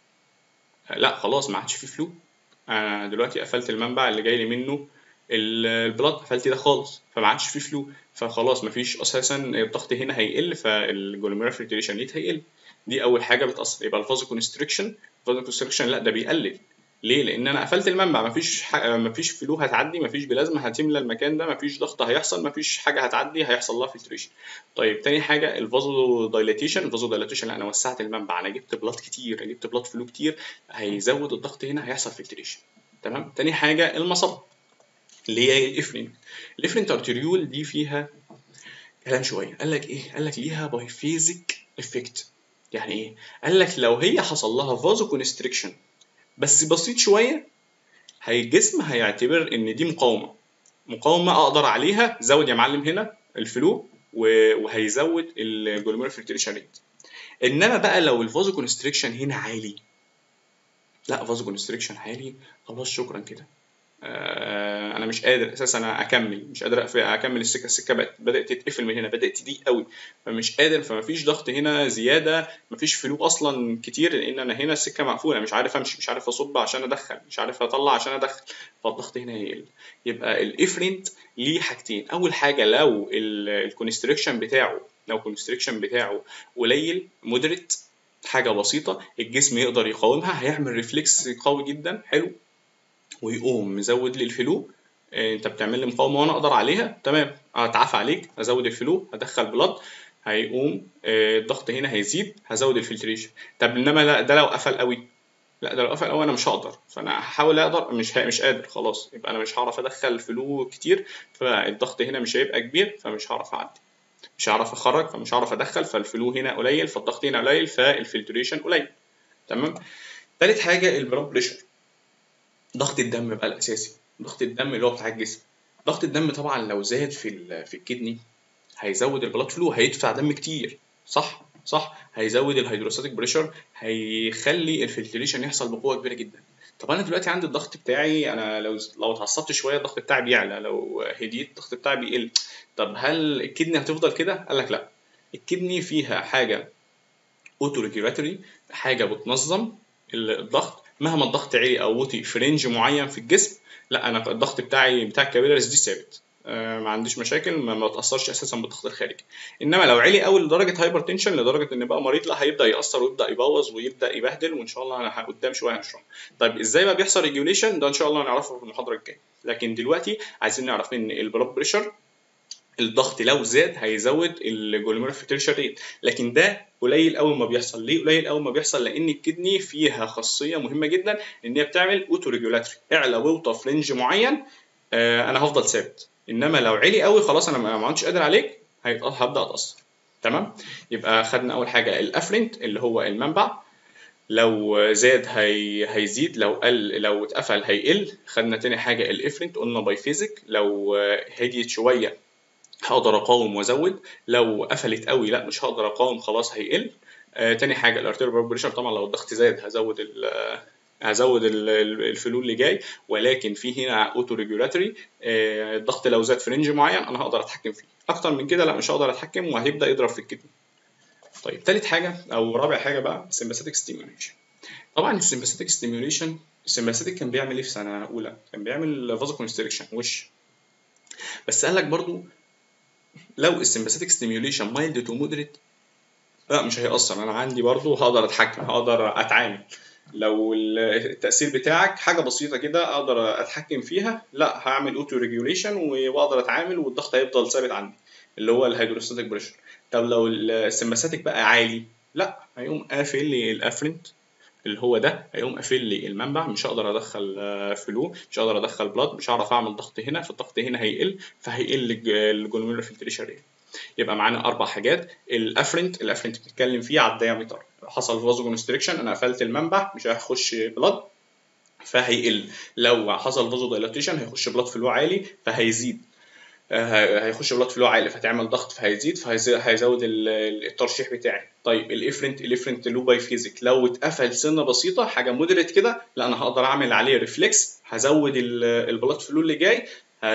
Speaker 1: لا خلاص ما عادش فيه فلو انا دلوقتي قفلت المنبع اللي جاي لي منه ال- البلاد قفلت ده خالص فما عادش فيه فلو فخلاص ما فيش اساسا الضغط هنا هيقل فالجلوميرول فلتريشن ريت هيقل دي اول حاجه بتاثر يبقى الفازو كونستريكشن الفازو كونستريكشن لا ده بيقلل ليه؟ لأن أنا قفلت المنبع مفيش ح... مفيش فلو هتعدي مفيش بلازما هتملى المكان ده مفيش ضغط هيحصل مفيش حاجة هتعدي هيحصل لها فلتريشن. طيب تاني حاجة الفازو دايليتيشن الفازو دايليتيشن لا أنا وسعت المنبع أنا جبت بلاد كتير أنا جبت بلاد فلو كتير هيزود الضغط هنا هيحصل فلتريشن. تمام؟ تاني حاجة المصب اللي هي الإفرين. الإفرين ارتريول دي فيها كلام شوية قال لك إيه؟ قال لك ليها بايفيزيك افكت. يعني إيه؟ قال لك لو هي حصل لها فازو كونستريكشن بس بسيط شويه هي الجسم هيعتبر ان دي مقاومه مقاومه اقدر عليها زود يا معلم هنا الفلو و- وهيزود الجلوميرول فلتريشن ريت انما بقى لو الفازو كونستريكشن هنا عالي لا فازو كونستريكشن عالي خلاص شكرا كده آه، انا مش قادر اساسا انا اكمل مش قادر أقف- اكمل السكه السكه بقت بدات تتقفل من هنا بدات تضيق قوي فمش قادر فمفيش ضغط هنا زياده مفيش فلو اصلا كتير لان انا هنا السكه مقفوله مش عارف امشي مش عارف اصب عشان ادخل مش عارف اطلع عشان ادخل فالضغط هنا هيقل يبقى الافرنت ليه حاجتين اول حاجه لو الكونستريكشن بتاعه لو الكونستريكشن بتاعه قليل مودريت حاجه بسيطه الجسم يقدر يقاومها هيعمل ريفلكس قوي جدا حلو ويقوم مزود لي الفلو آه، انت بتعمل لي مقاومه وانا اقدر عليها تمام اتعافى عليك ازود الفلو هدخل بلاد هيقوم آه، الضغط هنا هيزيد هزود الفلتريشن طب انما لا ده لو قفل قوي لا ده لو قفل قوي انا مش هقدر فانا هحاول اقدر مش ه- مش قادر خلاص يبقى انا مش هعرف ادخل فلو كتير فالضغط هنا مش هيبقى كبير فمش هعرف اعدي مش هعرف اخرج فمش هعرف ادخل فالفلو هنا قليل فالضغط هنا قليل فالفلتريشن قليل تمام تالت حاجه البلاد بريشر ضغط الدم بقى الاساسي ضغط الدم اللي هو بتاع الجسم ضغط الدم طبعا لو زاد في ال- في الكدني هيزود البلاد فلو هيدفع دم كتير صح صح هيزود الهيدروستاتيك بريشر هيخلي الفلتريشن يحصل بقوه كبيره جدا طب انا دلوقتي عندي الضغط بتاعي انا لو لو اتعصبت شويه الضغط بتاعي بيعلى لو هديت الضغط بتاعي بيقل طب هل الكدني هتفضل كده قال لك لا الكدني فيها حاجه اوتو ريجولاتوري حاجه بتنظم الضغط مهما الضغط عالي او وطي في رينج معين في الجسم لا انا الضغط بتاعي بتاع الكابيلاريز دي ثابت آه، ما عنديش مشاكل ما ما بتاثرش اساسا بالضغط الخارجي انما لو عالي قوي لدرجه هايبر تنشن لدرجه ان بقى مريض لا هيبدا ياثر ويبدا يبوظ ويبدا يبهدل وان شاء الله انا ه- قدام شويه هنشرح طيب ازاي بقى بيحصل ريجوليشن ده ان شاء الله هنعرفه في المحاضره الجايه لكن دلوقتي عايزين نعرف ان البلاد بريشر الضغط لو زاد هيزود الجلوميرول فلتريشن ريت لكن ده قليل قوي ما بيحصل ليه قليل قوي ما بيحصل لان الكدني فيها خاصيه مهمه جدا ان هي بتعمل اوتو ريجولاتوري اعلى واوطى في رينج معين آه انا هفضل ثابت انما لو عالي قوي خلاص انا ما ما عدتش قادر عليك هيتأ- هبدا اتاثر تمام يبقى خدنا اول حاجه الافرنت اللي هو المنبع لو زاد هي هيزيد لو قل لو اتقفل هيقل خدنا تاني حاجه الافرنت قلنا باي فيزيك لو آه، هديت شويه هقدر اقاوم وازود لو قفلت قوي لا مش هقدر اقاوم خلاص هيقل آه تاني حاجه الارتيريال بلاد بريشر طبعا لو الضغط زاد هزود ال هزود ال- ال- الفلو اللي جاي ولكن في هنا اوتو ريجولاتوري الضغط لو زاد في رينج معين انا هقدر اتحكم فيه اكتر من كده لا مش هقدر اتحكم وهيبدا يضرب في الكدني طيب تالت حاجه او رابع حاجه بقى sympathetic stimulation طبعا السمباثيتك ستيميوليشن السمباثيتك كان بيعمل ايه في سنه اولى كان بيعمل فازو كونستريكشن وش بس قال لك برضو لو السمباثيتك ستيميوليشن مايلد تو مودريت لا مش هيأثر انا عندي برضو هقدر اتحكم هقدر اتعامل لو ال- التأثير بتاعك حاجة بسيطة كده اقدر اتحكم فيها لا هعمل اوتو ريجوليشن واقدر اتعامل والضغط هيفضل ثابت عندي اللي هو الهيدروستاتيك بريشر طب لو السمباثيتك بقى عالي لا هيقوم قافل لي الافرنت اللي هو ده هيقوم قافل لي المنبع مش هقدر ادخل آه، فلو مش هقدر ادخل بلاد مش هعرف اعمل ضغط هنا فالضغط هنا هيقل فهيقل الج- الجلوميرولار فلتريشن ريت يبقى معانا اربع حاجات الافرنت الافرنت بنتكلم فيه على الديامتر حصل فازو كونستريكشن انا قفلت المنبع مش هيخش بلاد فهيقل لو حصل فازو دايلاتيشن هيخش بلاد فلو عالي فهيزيد آه، هيخش بلاد فلو عالي فتعمل ضغط فهيزيد فهيزود الترشيح بتاعي طيب الافرنت الافرنت لو باي فيزيك لو اتقفل سنه بسيطه حاجه مودريت كده لا انا هقدر اعمل عليه ريفلكس هزود البلاد فلو اللي جاي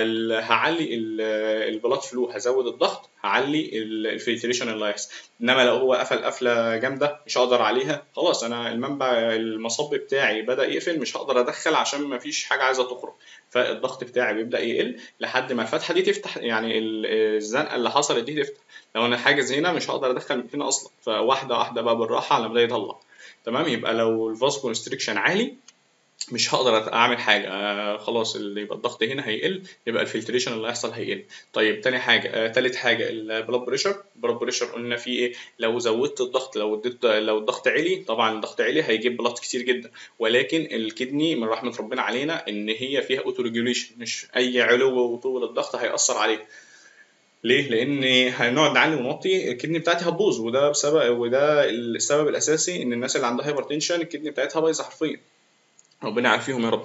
Speaker 1: هعلي البلاد فلو هزود الضغط هعلي الفلتريشن اللي هيحصل انما لو هو قفل قفله جامده مش هقدر عليها خلاص انا المنبع المصب بتاعي بدا يقفل مش هقدر ادخل عشان ما فيش حاجه عايزه تخرج فالضغط بتاعي بيبدا يقل لحد ما الفتحه دي تفتح يعني الزنقه اللي حصلت دي تفتح لو انا حاجز هنا مش هقدر ادخل من هنا اصلا فواحده واحده بقى بالراحه على ما يطلع تمام يبقى لو الفاس كونستريكشن عالي مش هقدر اعمل حاجه آه خلاص اللي يبقى الضغط هنا هيقل يبقى الفلتريشن اللي هيحصل هيقل طيب تاني حاجه آه تالت حاجه البلاد بريشر البلاد بريشر قلنا فيه ايه لو زودت الضغط لو اديت لو الضغط عالي طبعا الضغط عالي هيجيب بلاد كتير جدا ولكن الكدني من رحمه ربنا علينا ان هي فيها اوتو ريجوليشن مش اي علو وطول الضغط هيأثر عليه ليه؟ لأن هنقعد نعلي ونوطي الكدني بتاعتي هتبوظ وده بسبب وده السبب الأساسي إن الناس اللي عندها هايبرتنشن الكدني بتاعتها بايظة حرفيا ربنا يعافيهم يا رب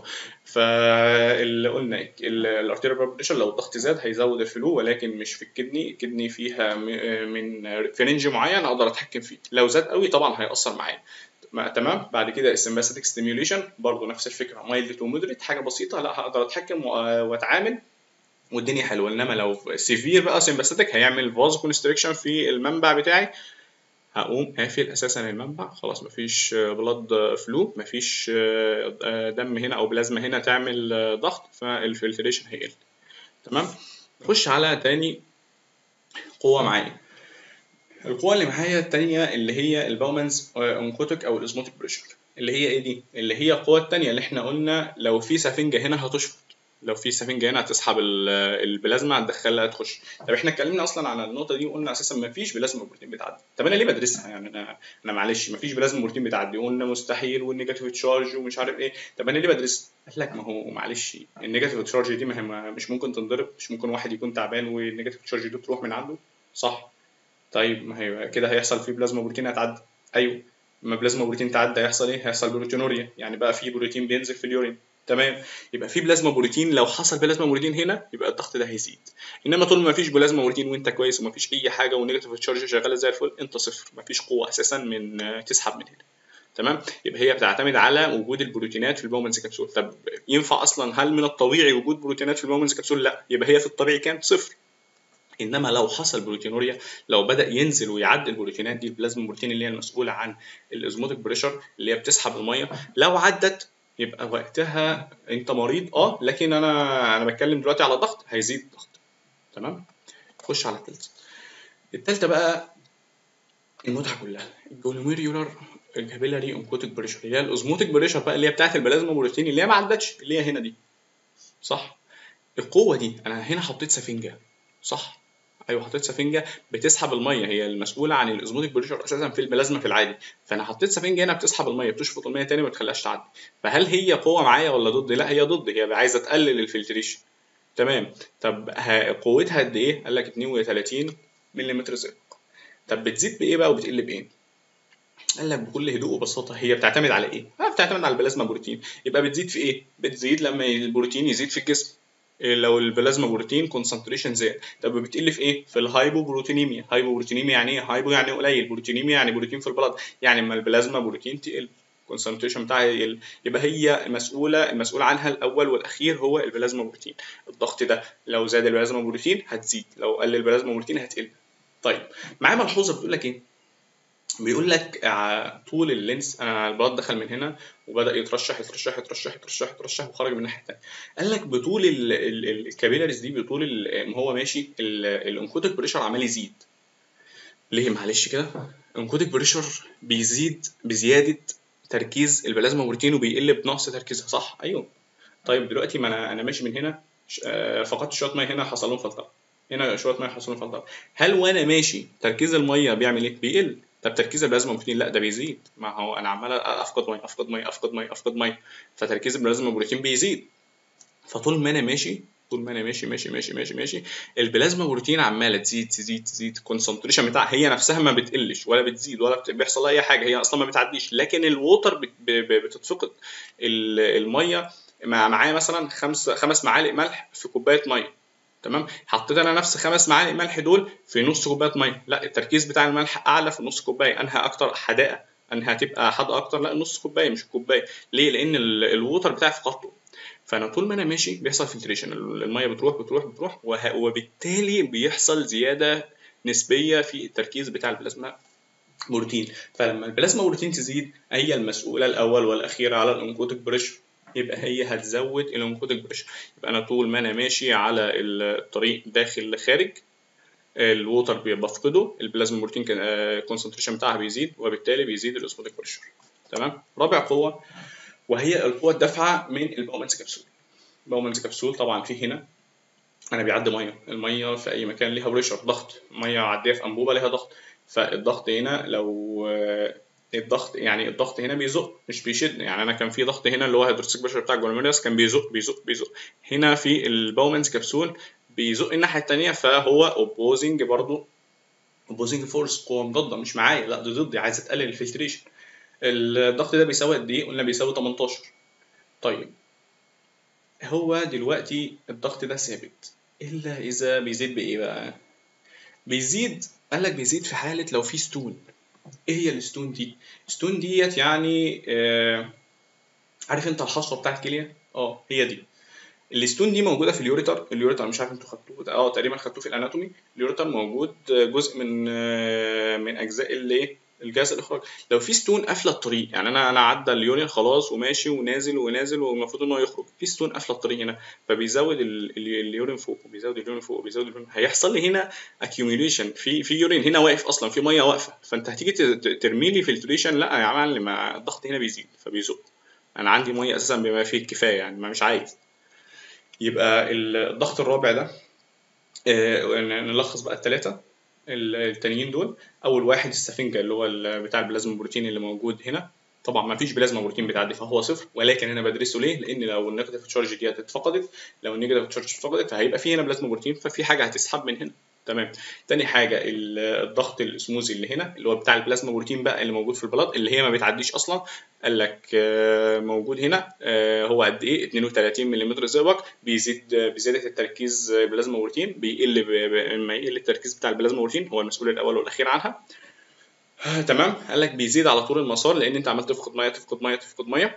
Speaker 1: فاللي قلنا الارتيريال بريشر لو الضغط زاد هيزود الفلو ولكن مش في الكدني الكدني فيها من في رينج معين اقدر اتحكم فيه لو زاد قوي طبعا هيأثر معايا تمام بعد كده السمباثيك ستيميوليشن برضه نفس الفكره مايلد تو مودريت حاجه بسيطه لا هقدر اتحكم واتعامل والدنيا حلوه انما لو سيفير بقى سمباثيك هيعمل فاز كونستريكشن في المنبع بتاعي هقوم قافل اساسا المنبع خلاص مفيش بلاد فلو مفيش دم هنا او بلازما هنا تعمل ضغط فالفلتريشن هيقل تمام نخش على تاني قوه معايا القوه اللي معايا التانية اللي هي الباومنز اونكوتيك او الاسموتيك بريشر اللي هي ايه دي اللي هي القوه التانية اللي احنا قلنا لو في سفنجه هنا هتشفط لو في سفنجه هنا هتسحب البلازما هتدخلها تخش طب احنا اتكلمنا اصلا على النقطه دي وقلنا اساسا ما فيش بلازما بروتين بتعدي طب انا ليه بدرسها يعني انا انا معلش ما فيش بلازما بروتين بتعدي قلنا مستحيل والنيجاتيف تشارج ومش عارف ايه طب انا ليه بدرسها قال لك ما هو معلش النيجاتيف تشارج دي ما هي مش ممكن تنضرب مش ممكن واحد يكون تعبان والنيجاتيف تشارج دي تروح من عنده صح طيب ما هي كده هيحصل فيه بلازما بروتين هتعدي ايوه لما بلازما بروتين تعدي هيحصل ايه هيحصل بروتينوريا يعني بقى في بروتين بينزل في اليورين تمام يبقى في بلازما بروتين لو حصل بلازما بروتين هنا يبقى الضغط ده هيزيد انما طول ما فيش بلازما بروتين وانت كويس وما فيش اي حاجه والنيجاتيف تشارج شغاله زي الفل انت صفر ما فيش قوه اساسا من تسحب من هنا تمام يبقى هي بتعتمد على وجود البروتينات في البومنز كبسول طب ينفع اصلا هل من الطبيعي وجود بروتينات في البومنز كبسول لا يبقى هي في الطبيعي كانت صفر انما لو حصل بروتينوريا لو بدا ينزل ويعدي البروتينات دي البلازما بروتين اللي هي المسؤوله عن الازموتيك بريشر اللي هي بتسحب الميه لو عدت يبقى وقتها انت مريض اه لكن انا انا بتكلم دلوقتي على ضغط هيزيد الضغط تمام خش على التالتة التالتة بقى المتعة كلها الجلوميريولار الكابيلاري انكوتيك بريشر اللي هي الاوزموتيك بريشر بقى اللي هي بتاعت البلازما بروتين اللي هي ما عدتش اللي هي هنا دي صح القوة دي انا هنا حطيت سفنجة صح ايوه حطيت سفنجه بتسحب الميه هي المسؤوله عن الازموتيك بريشر اساسا في البلازما في العادي فانا حطيت سفنجه هنا بتسحب الميه بتشفط الميه تاني ما تخليهاش تعدي فهل هي قوه معايا ولا ضد لا هي ضد هي عايزه تقلل الفلتريشن تمام طب قوتها قد ايه قال لك 32 ملم زئبق طب بتزيد بايه بقى وبتقل بايه قال لك بكل هدوء وبساطه هي بتعتمد على ايه بتعتمد على البلازما بروتين يبقى بتزيد في ايه بتزيد لما البروتين يزيد في الجسم لو البلازما بروتين كونسنتريشن زاد طب بتقل في ايه في الهايبوبروتينيميا هايبوبروتينيميا يعني ايه هايبو يعني قليل بروتينيميا يعني بروتين في البلد يعني اما البلازما بروتين تقل الكونسنتريشن بتاعها يقل يبقى هي المسؤوله المسؤول عنها الاول والاخير هو البلازما بروتين الضغط ده لو زاد البلازما بروتين هتزيد لو قل البلازما بروتين هتقل طيب معايا ملحوظه بتقول لك ايه بيقول لك طول اللينس انا البلاد دخل من هنا وبدا يترشح يترشح يترشح يترشح يترشح وخرج من الناحيه الثانيه قال لك بطول الكابيلاريز دي بطول ما هو ماشي الانكوتيك بريشر عمال يزيد ليه معلش كده الانكوتيك بريشر بيزيد بزياده تركيز البلازما بروتين وبيقل بنقص تركيزها صح ايوه طيب دلوقتي ما انا انا ماشي من هنا فقدت شويه ميه هنا حصل لهم فلتره هنا شويه ميه حصل لهم فلتره هل وانا ماشي تركيز الميه بيعمل ايه بيقل طب تركيز البلازما بروتين لا ده بيزيد ما هو انا عمال افقد ميه افقد ميه افقد ميه افقد ميه فتركيز البلازما بروتين بيزيد فطول ما انا ماشي طول ما انا ماشي ماشي ماشي ماشي ماشي البلازما بروتين عماله تزيد تزيد تزيد الكونسنتريشن بتاعها هي نفسها ما بتقلش ولا بتزيد ولا بيحصل لها اي حاجه هي اصلا ما بتعديش لكن الووتر بتتفقد الميه معايا مثلا خمس خمس معالق ملح في كوبايه ميه تمام حطيت انا نفس خمس معالق ملح دول في نص كوبايه ميه لا التركيز بتاع الملح اعلى في نص كوبايه انها اكتر حداقه انها هتبقى حادقه اكتر لا نص كوبايه مش كوبايه ليه لان ال- الووتر بتاعي في خطه فانا طول ما انا ماشي بيحصل فلتريشن الميه بتروح بتروح بتروح وه- وبالتالي بيحصل زياده نسبيه في التركيز بتاع البلازما بروتين فلما البلازما بروتين تزيد هي المسؤوله الاول والاخير على الانكوتيك بريشر يبقى هي هتزود الانكوتيك بريشر يبقى انا طول ما انا ماشي على الطريق داخل لخارج الووتر بفقده البلازما بروتين كونسنتريشن بتاعها بيزيد وبالتالي بيزيد الاسموتيك بريشر تمام رابع قوه وهي القوه الدافعه من الباومنز كبسول الباومنز كبسول طبعا في هنا انا بيعدي ميه الميه في اي مكان ليها بريشر ضغط ميه عاديه في انبوبه ليها ضغط فالضغط هنا لو آه، الضغط يعني الضغط هنا بيزق مش بيشد يعني انا كان في ضغط هنا اللي هو هيدروستيك بريشر بتاع الجلوميريوس كان بيزق بيزق بيزق هنا في الباومنز كبسول بيزق الناحيه التانيه فهو اوبوزنج برضو اوبوزنج فورس قوه مضاده مش معايا لا دي ضدي عايزه تقلل الفلتريشن الضغط ده بيساوي قد ايه قلنا بيساوي 18 طيب هو دلوقتي الضغط ده ثابت الا اذا بيزيد بايه بقى بيزيد قال لك بيزيد في حاله لو في ستون ايه هي الستون دي ستون ديت يعني آه عارف انت الحصوه بتاعت الكليه اه هي دي الستون دي موجوده في اليوريتر اليوريتر مش عارف انتوا خدتوه اه تقريبا خدتوه في الاناتومي اليوريتر موجود جزء من آه، من اجزاء الايه الجهاز الاخراج لو في ستون قافله الطريق يعني انا انا عدى اليورين خلاص وماشي ونازل ونازل والمفروض ان هو يخرج في ستون قافله الطريق هنا فبيزود ال- ال- اليورين فوق وبيزود اليورين فوق وبيزود اليورين هيحصل لي هنا اكيوميليشن في في يورين هنا واقف اصلا في ميه واقفه فانت هتيجي ت- ت- ترمي لي فلتريشن لا يا معلم ما الضغط هنا بيزيد فبيزق انا عندي ميه اساسا بما فيه الكفايه يعني ما مش عايز يبقى الضغط الرابع ده آه، نلخص بقى الثلاثه التانيين دول اول واحد السفنجه اللي هو ال- بتاع البلازما بروتين اللي موجود هنا طبعا ما فيش بلازما بروتين بتعدي فهو صفر ولكن انا بدرسه ليه لان لو النيجاتيف تشارج دي اتفقدت لو النيجاتيف تشارج اتفقدت فهيبقى في هنا بلازما بروتين ففي حاجه هتسحب من هنا تمام تاني حاجه ال- الضغط الاسموزي اللي هنا اللي هو بتاع البلازما بروتين بقى اللي موجود في البلاد اللي هي ما بتعديش اصلا قال لك آه، موجود هنا آه، هو قد ايه 32 ملم زئبق بيزيد آه، بزياده التركيز آه، بلازما بروتين بيقل ب- ب- لما يقل التركيز بتاع البلازما بروتين هو المسؤول الاول والاخير عنها آه، تمام قال لك بيزيد على طول المسار لان انت عمال تفقد ميه تفقد ميه تفقد ميه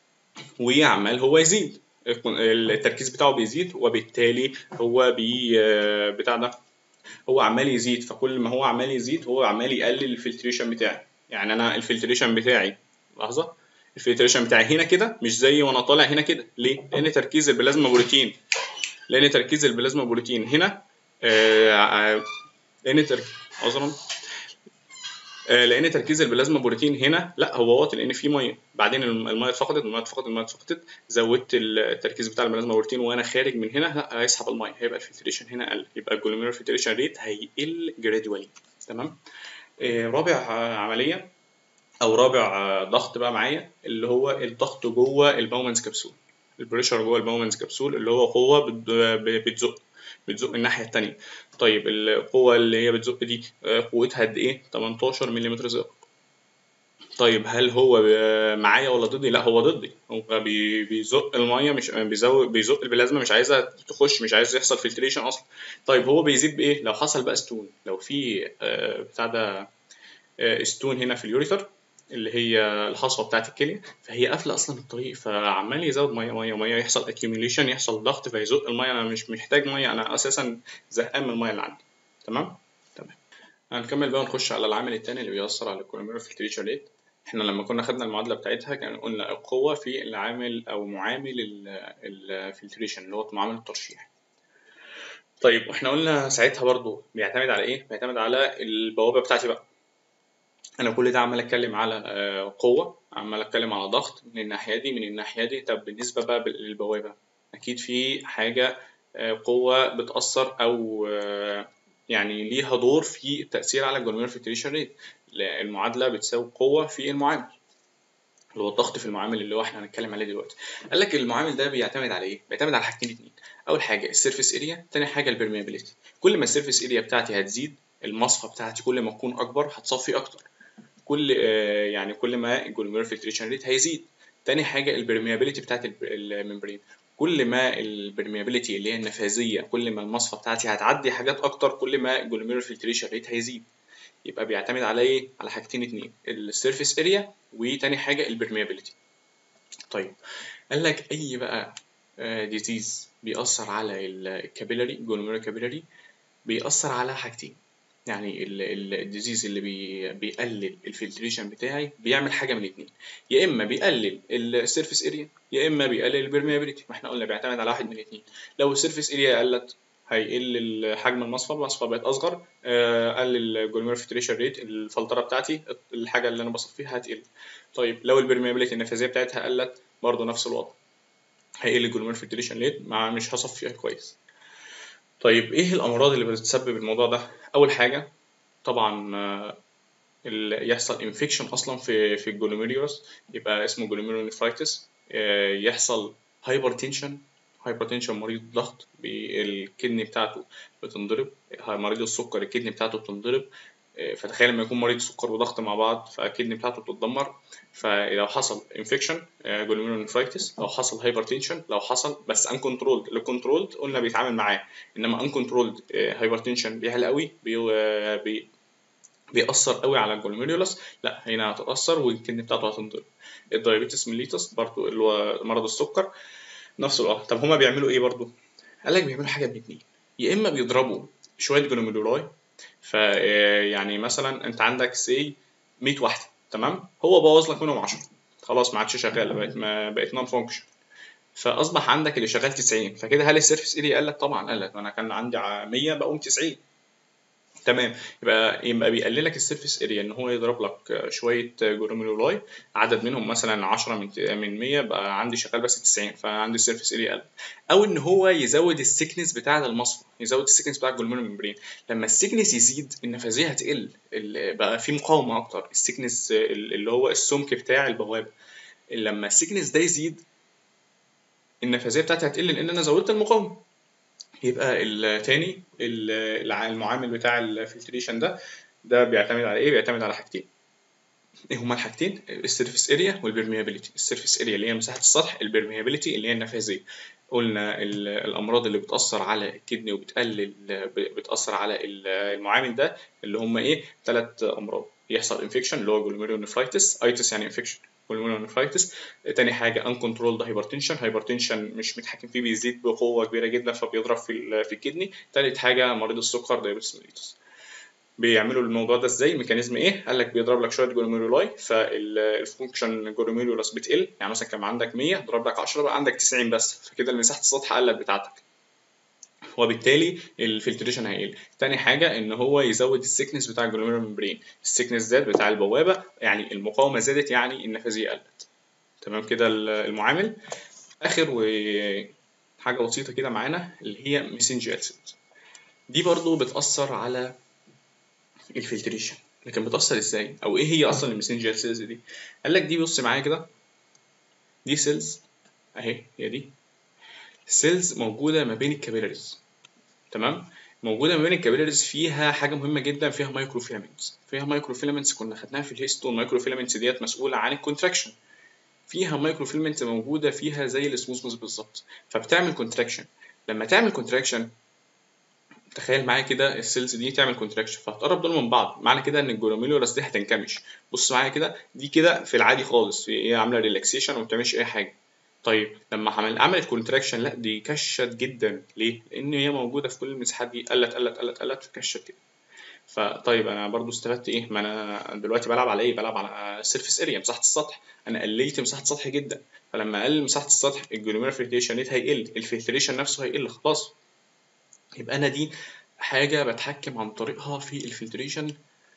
Speaker 1: وعمال هو يزيد التركيز بتاعه بيزيد وبالتالي هو بي آه، بتاع ده هو عمال يزيد فكل ما هو عمال يزيد هو عمال يقلل الفلتريشن بتاعي يعني انا الفلتريشن بتاعي لحظه الفلتريشن بتاعي هنا كده مش زي وانا طالع هنا كده ليه لان تركيز البلازما بروتين لان تركيز البلازما بروتين هنا آه آه، لان تركيز عذرا آه، لان تركيز البلازما بروتين هنا لا هو واطي لان في ميه بعدين الم- الميه اتفقدت الميه اتفقدت الميه اتفقدت زودت التركيز بتاع البلازما بروتين وانا خارج من هنا لا هيسحب الميه هيبقى الفلتريشن هنا قل يبقى الجلوميرال فلتريشن ريت هيقل جرادوالي تمام آه، رابع آه، عمليه او رابع آه، ضغط بقى معايا اللي هو الضغط جوه الباومنز كبسول البريشر جوه الباومنز كبسول اللي هو قوه بت- ب- بتزق بتزق الناحيه التانيه طيب القوه اللي هي بتزق دي آه، قوتها قد ايه 18 ملم زئبق طيب هل هو ب- معايا ولا ضدي؟ لا هو ضدي هو بي- بيزق الميه مش بيزود بيزق البلازما مش عايزها تخش مش عايز يحصل فلتريشن اصلا طيب هو بيزيد بايه؟ لو حصل بقى ستون لو في آه، بتاع ده آه، ستون هنا في اليوريتر اللي هي الحصوه بتاعت الكليه فهي قافله اصلا الطريق فعمال يزود ميه ميه ميه يحصل اكيوميليشن يحصل ضغط فيزق الميه انا مش محتاج ميه انا اساسا زهقان من الميه اللي عندي تمام تمام هنكمل بقى ونخش على العامل التاني اللي بيأثر على الكولوميرال فلتريشن ريت احنا لما كنا خدنا المعادلة بتاعتها كان قلنا القوة في العامل أو معامل الفلتريشن اللي هو معامل الترشيح طيب واحنا قلنا ساعتها برضو بيعتمد على ايه؟ بيعتمد على البوابة بتاعتي بقى انا كل ده عمال اتكلم على آه، قوة عمال اتكلم على ضغط من الناحية دي من الناحية دي طب بالنسبة بقى بال- للبوابة اكيد في حاجة آه، قوة بتأثر او آه، يعني ليها دور في التأثير على الجلوميرال فلتريشن ريت المعادلة بتساوي قوة في المعامل اللي هو الضغط في المعامل اللي هو احنا هنتكلم عليه دلوقتي قال لك المعامل ده بيعتمد على ايه بيعتمد على حاجتين اتنين اول حاجه السيرفيس اريا تاني حاجه البرميابيليتي كل ما السيرفيس اريا بتاعتي هتزيد المصفى بتاعتي كل ما تكون اكبر هتصفي اكتر كل آه، يعني كل ما الجلوميرال فلتريشن ريت هيزيد تاني حاجه البرميابيليتي بتاعت الب- الممبرين كل ما البرميابيليتي اللي هي النفاذيه كل ما المصفى بتاعتي هتعدي حاجات اكتر كل ما الجلوميرول فلتريشن ريت هيزيد يبقى بيعتمد على ايه على حاجتين اتنين السيرفيس اريا وتاني حاجه البرميابيليتي طيب قال لك اي بقى ديزيز بيأثر على الكابيلاري جلوميرول كابيلاري بيأثر على حاجتين يعني الديزيز اللي بي بيقلل الفلتريشن بتاعي بيعمل حاجه من الاثنين يا اما بيقلل السيرفيس اريا يا اما بيقلل البرميابيليتي ما احنا قلنا بيعتمد على واحد من الاثنين لو السيرفيس اريا قلت هيقل حجم المصفى المصفى بقت اصغر قلل الجلوميرول فلتريشن ريت الفلتره بتاعتي الحاجه اللي انا بصفيها هتقل طيب لو البرميابيليتي النفاذيه بتاعتها قلت برضه نفس الوضع هيقل الجلوميرول فلتريشن ريت مع مش هصفيها كويس طيب ايه الامراض اللي بتسبب الموضوع ده اول حاجه طبعا اللي يحصل انفكشن اصلا في في الجلوميريوس يبقى اسمه جلوميرونيفرايتس يحصل هايبرتنشن هايبرتنشن مريض ضغط الكدني بتاعته بتنضرب مريض السكر الكدني بتاعته بتنضرب فتخيل لما يكون مريض سكر وضغط مع بعض فالكدني بتاعته بتتدمر فلو حصل انفكشن جلوميرونيفرايتس لو حصل هايبرتنشن لو حصل بس ان كنترولد الكنترولد قلنا بيتعامل معاه انما ان كنترولد هايبرتنشن بيعلى قوي بي بي بيأثر قوي على الجلوميريولاس لا هنا هتتأثر والكدني بتاعته هتنضرب الدايابيتس ميليتس برضو اللي هو مرض السكر نفس الوضع طب هما بيعملوا ايه برضو قال لك بيعملوا حاجه من اتنين يا اما بيضربوا شويه جلوميرولاي ف يعني مثلا انت عندك سي 100 واحده تمام هو بوظ لك منهم 10 خلاص ما عادش شغاله بقت ما بقت نون فانكشن فاصبح عندك اللي شغال 90 فكده هل السيرفيس اريا قلت طبعا قلت انا كان عندي 100 بقوم 90 تمام يبقى يبقى بيقلل لك السيرفيس اريا ان هو يضرب لك شويه جلوميرولاي عدد منهم مثلا 10 من من 100 بقى عندي شغال بس 90 فعندي السيرفيس اريا قل او ان هو يزود السكنس بتاع المصفى يزود السكنس بتاع الجلوميرول ممبرين لما السكنس يزيد النفاذيه هتقل بقى في مقاومه اكتر السكنس اللي هو السمك بتاع البوابه لما السكنس ده يزيد النفاذيه بتاعتي هتقل لان انا زودت المقاومه يبقى التاني المعامل بتاع الفلتريشن ده ده بيعتمد على ايه بيعتمد على حاجتين ايه هما الحاجتين السيرفيس اريا والبرميابيليتي السيرفيس اريا اللي هي مساحه السطح البرميابيليتي اللي هي النفاذيه قلنا الامراض اللي بتاثر على الكدني وبتقلل بتاثر على المعامل ده اللي هما ايه ثلاث امراض يحصل انفكشن اللي هو جلوميرونيفرايتس ايتس يعني انفكشن pulmononefritis تاني حاجة uncontrolled hypertension hypertension مش متحكم فيه بيزيد بقوة كبيرة جدا فبيضرب في في الكدني تالت حاجة مريض السكر diabetes mellitus بيعملوا الموضوع ده ازاي الميكانيزم ايه قال لك بيضرب لك شويه جلوميرولاي فالفانكشن جلوميرولس بتقل يعني مثلا كان عندك 100 ضرب لك 10 بقى عندك 90 بس فكده مساحه السطح قلت بتاعتك وبالتالي الفلتريشن هيقل تاني حاجة ان هو يزود السكنس بتاع الجلوميرول ممبرين السكنس زاد بتاع البوابة يعني المقاومة زادت يعني النفاذية قلت تمام كده المعامل اخر وحاجة بسيطة كده معانا اللي هي ميسنجر سيلز دي برضو بتأثر على الفلتريشن لكن بتأثر ازاي او ايه هي اصلا الميسنجر سيلز دي قال لك دي بص معايا كده دي سيلز اهي هي دي سيلز موجودة ما بين الكابيلاريز تمام موجوده ما بين الكابيلاريز فيها حاجه مهمه جدا فيها مايكرو فيلامنتس فيها مايكرو فيلامنتس كنا خدناها في الهيستون مايكرو فيلامنتس ديت مسؤوله عن الكونتراكشن فيها مايكرو فيلامنتس موجوده فيها زي الاسموزموس بالظبط فبتعمل كونتراكشن لما تعمل كونتراكشن تخيل معايا كده السيلز دي تعمل كونتراكشن فهتقرب دول من بعض معنى كده ان الجلوميرولس دي هتنكمش بص معايا كده دي كده في العادي خالص هي عامله ريلاكسيشن وما بتعملش اي حاجه طيب لما عمل عملت كونتراكشن لا دي كشت جدا ليه؟ لان هي موجوده في كل المساحات دي قلت قلت قلت قلت فكشت كده فطيب انا برضو استفدت ايه؟ ما انا دلوقتي بلعب على ايه؟ بلعب على السيرفيس اريا مساحه السطح انا قللت مساحه السطح جدا فلما اقلل مساحه السطح الجلوميرال فلتريشن ريت هيقل الفلتريشن نفسه هيقل خلاص يبقى انا دي حاجه بتحكم عن طريقها في الفلتريشن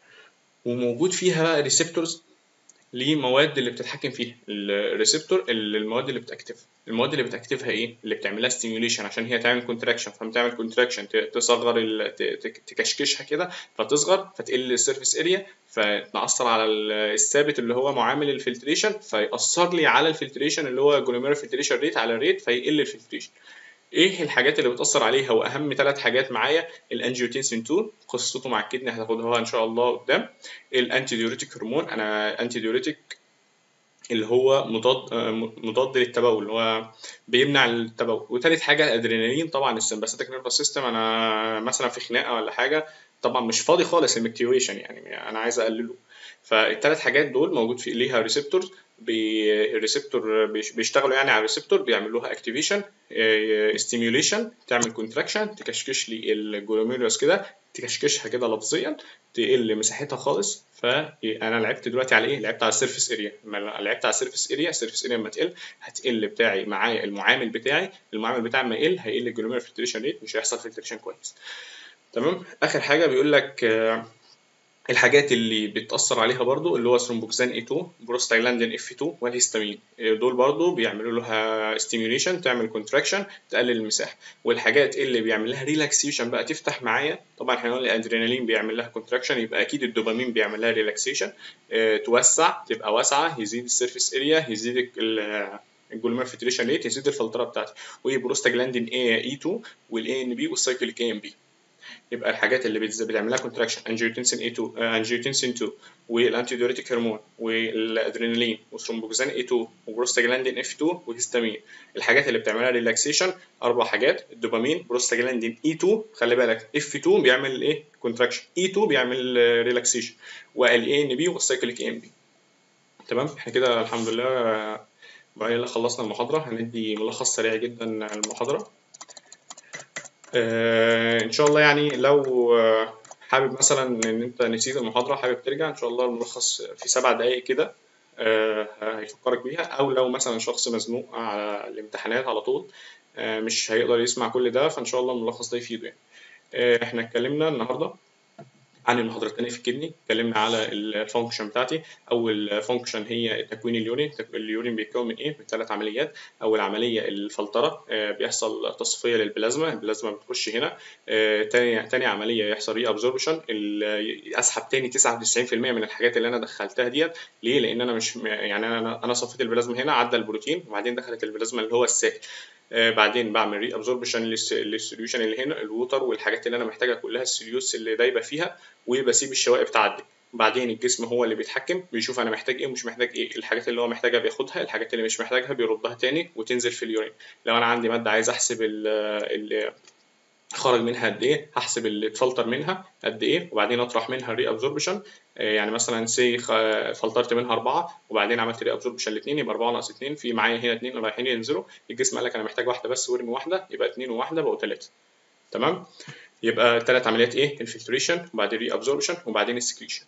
Speaker 1: وموجود فيها بقى ريسبتورز لمواد اللي بتتحكم فيها الريسبتور المواد اللي بتاكتفها المواد اللي بتاكتفها ايه اللي بتعملها ستيميوليشن عشان هي تعمل كونتراكشن فلما تعمل كونتراكشن تصغر تكشكشها كده فتصغر فتقل السيرفيس اريا فتأثر على الثابت اللي هو معامل الفلتريشن فيأثر لي على الفلتريشن اللي هو جلوميرال فلتريشن ريت على الريت فيقل الفلتريشن ايه الحاجات اللي بتاثر عليها واهم ثلاث حاجات معايا الانجيوتنسين 2 قصته مع الكدني هتاخدها ان شاء الله قدام الانتي ديوريتيك هرمون انا انتي ديوريتيك اللي هو مضاد آه، مضاد للتبول اللي هو بيمنع التبول وتالت حاجه الادرينالين طبعا السمباثيك نيرفس سيستم انا مثلا في خناقه ولا حاجه طبعا مش فاضي خالص المكتيويشن يعني انا عايز اقلله فالثلاث حاجات دول موجود في ليها ريسبتورز الريسبتور بيشتغلوا يعني على الريسبتور بيعملوها اكتيفيشن ستيميوليشن تعمل كونتراكشن تكشكش لي الجلوميرولس كده تكشكشها كده لفظيا تقل مساحتها خالص فانا لعبت دلوقتي على ايه لعبت على السيرفيس اريا لما لعبت على السيرفيس اريا السيرفيس اريا لما تقل هتقل بتاعي معايا المعامل بتاعي المعامل بتاعي ما يقل هيقل الجلوميرول فلتريشن ريت مش هيحصل فلتريشن كويس تمام اخر حاجه بيقول لك الحاجات اللي بتأثر عليها برضو اللي هو ثرومبوكسان اي 2 بروستاجلاندين اف 2 والهيستامين دول برضو بيعملوا لها ستيميوليشن تعمل كونتراكشن تقلل المساحه والحاجات اللي بيعمل لها ريلاكسيشن بقى تفتح معايا طبعا احنا قلنا الادرينالين بيعمل لها كونتراكشن يبقى اكيد الدوبامين بيعمل لها ريلاكسيشن اه توسع تبقى واسعه يزيد السيرفيس اريا يزيد الجلومير فيتريشن ريت يزيد الفلتره بتاعتي وبروستاجلاندين اي اي 2 والاي ان بي والسايكليك اي ام بي يبقى الحاجات اللي بتعمل لها كونتراكشن انجيوتنسين اي 2 انجيوتنسين 2 والانتي ديوريتيك هرمون والادرينالين وثرومبوكسان اي 2 وبروستاجلاندين اف 2 وهيستامين الحاجات اللي بتعملها ريلاكسيشن اربع حاجات الدوبامين بروستاجلاندين اي 2 خلي بالك اف 2 بيعمل ايه كونتراكشن اي 2 بيعمل ريلاكسيشن والاي ان بي والسايكليك ام بي تمام احنا كده الحمد لله بقى خلصنا المحاضرة هندي ملخص سريع جدا عن المحاضرة آه ان شاء الله يعني لو حابب مثلا ان انت نسيت المحاضره حابب ترجع ان شاء الله الملخص في سبع دقائق كده آه هيفكرك بيها او لو مثلا شخص مزنوق على الامتحانات على طول آه مش هيقدر يسمع كل ده فان شاء الله الملخص ده يفيده يعني احنا اتكلمنا النهارده عن المحاضرة التانية في الكدني اتكلمنا على الفانكشن بتاعتي أول فانكشن هي تكوين اليورين اليورين بيتكون من إيه؟ من ثلاث عمليات أول عملية الفلترة بيحصل تصفية للبلازما البلازما بتخش هنا تاني تاني عملية يحصل ري ابزوربشن أسحب تاني 99% من الحاجات اللي أنا دخلتها ديت ليه؟ لأن أنا مش يعني أنا أنا صفيت البلازما هنا عدى البروتين وبعدين دخلت البلازما اللي هو السائل آه بعدين بعمل ري ابزوربشن للسوليوشن اللي هنا الووتر والحاجات اللي انا محتاجها كلها السيليوس اللي دايبه فيها وبسيب الشوائب تعدي بعدين الجسم هو اللي بيتحكم بيشوف انا محتاج ايه ومش محتاج ايه الحاجات اللي هو محتاجها بياخدها الحاجات اللي مش محتاجها بيردها تاني وتنزل في اليورين لو انا عندي ماده عايز احسب ال ال خرج منها قد ايه هحسب اللي اتفلتر منها قد ايه وبعدين اطرح منها الري ابزوربشن يعني مثلا سي فلترت منها أربعة وبعدين عملت ري ابزوربشن لاثنين يبقى أربعة ناقص اثنين في معايا هنا اثنين رايحين ينزلوا الجسم قال لك انا محتاج واحده بس وارمي واحده يبقى اثنين وواحده بقوا ثلاثه تمام يبقى ثلاث عمليات ايه الفلتريشن وبعدين ري ابزوربشن وبعدين السكريشن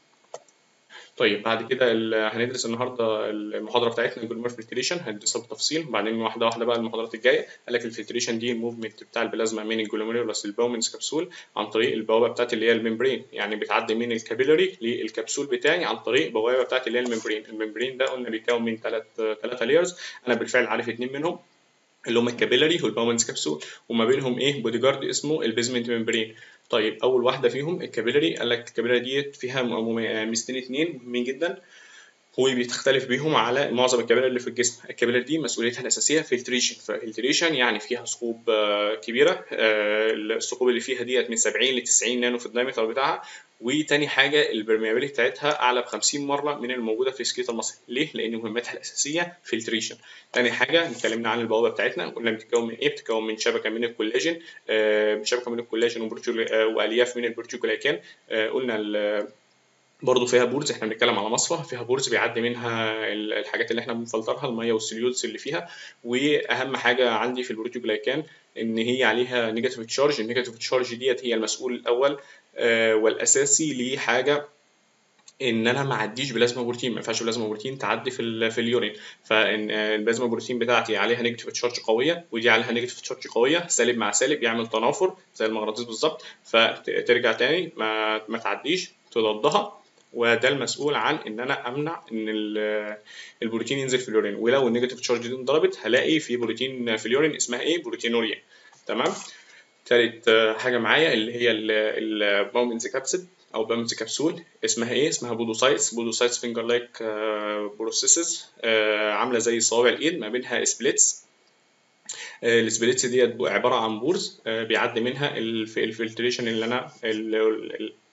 Speaker 1: طيب بعد كده هندرس النهارده المحاضره بتاعتنا الجلومير فلتريشن هندرسها بالتفصيل وبعدين واحده واحده بقى المحاضرات الجايه قال لك الفلتريشن دي الموفمنت بتاع البلازما من الجلوميرولس للباومنز كبسول عن طريق البوابه بتاعت اللي هي الممبرين يعني بتعدي من الكابيلاري للكبسول بتاعي عن طريق بوابه بتاعت اللي هي الممبرين الممبرين ده قلنا بيتكون من ثلاث ثلاثه لايرز انا بالفعل عارف اثنين منهم اللي هم الكابيلاري والباومنز كبسول وما بينهم ايه بودي جارد اسمه البيزمنت ممبرين طيب اول واحده فيهم الكابيلاري قال لك الكابيلاري ديت فيها ميزتين اتنين مهمين جدا هو بيختلف بيهم على معظم الكابيلاري اللي في الجسم الكابيلاري دي مسؤوليتها الاساسيه فلتريشن فالفلتريشن يعني فيها ثقوب كبيره الثقوب اللي فيها ديت من 70 ل 90 نانو في الدايمتر بتاعها وتاني حاجه البرميابيلتي بتاعتها اعلى ب 50 مره من الموجوده في سكيت المصري ليه لان مهمتها الاساسيه فلتريشن تاني حاجه اتكلمنا عن البوابه بتاعتنا قلنا بتتكون من ايه بتتكون من شبكه من الكولاجين آه شبكه من الكولاجين آه والياف من البروتيوجلايكان آه قلنا برضه فيها بورز احنا بنتكلم على مصفى فيها بورز بيعدي منها الحاجات اللي احنا بنفلترها الميه والسليوز اللي فيها واهم حاجه عندي في البروتيوجلايكان ان هي عليها نيجاتيف تشارج النيجاتيف تشارج ديت هي المسؤول الاول آه والاساسي لحاجه ان انا ما اعديش بلازما بروتين ما ينفعش بلازما بروتين تعدي في في اليورين فان البلازما بروتين بتاعتي عليها نيجاتيف تشارج قويه ودي عليها نيجاتيف تشارج قويه سالب مع سالب يعمل تنافر زي المغناطيس بالظبط فترجع تاني ما ما تعديش تضادها وده المسؤول عن ان انا امنع ان البروتين ينزل في اليورين ولو النيجاتيف تشارج دي انضربت هلاقي في بروتين في اليورين اسمها ايه بروتينوريا تمام تالت حاجه معايا اللي هي الباومنز كابسيد او بامز كبسول اسمها ايه اسمها بودوسايتس بودوسايتس فينجر لايك بروسيسز عامله زي صوابع الايد ما بينها سبليتس السبليتس ديت عباره عن بورز بيعدي منها الفلتريشن اللي انا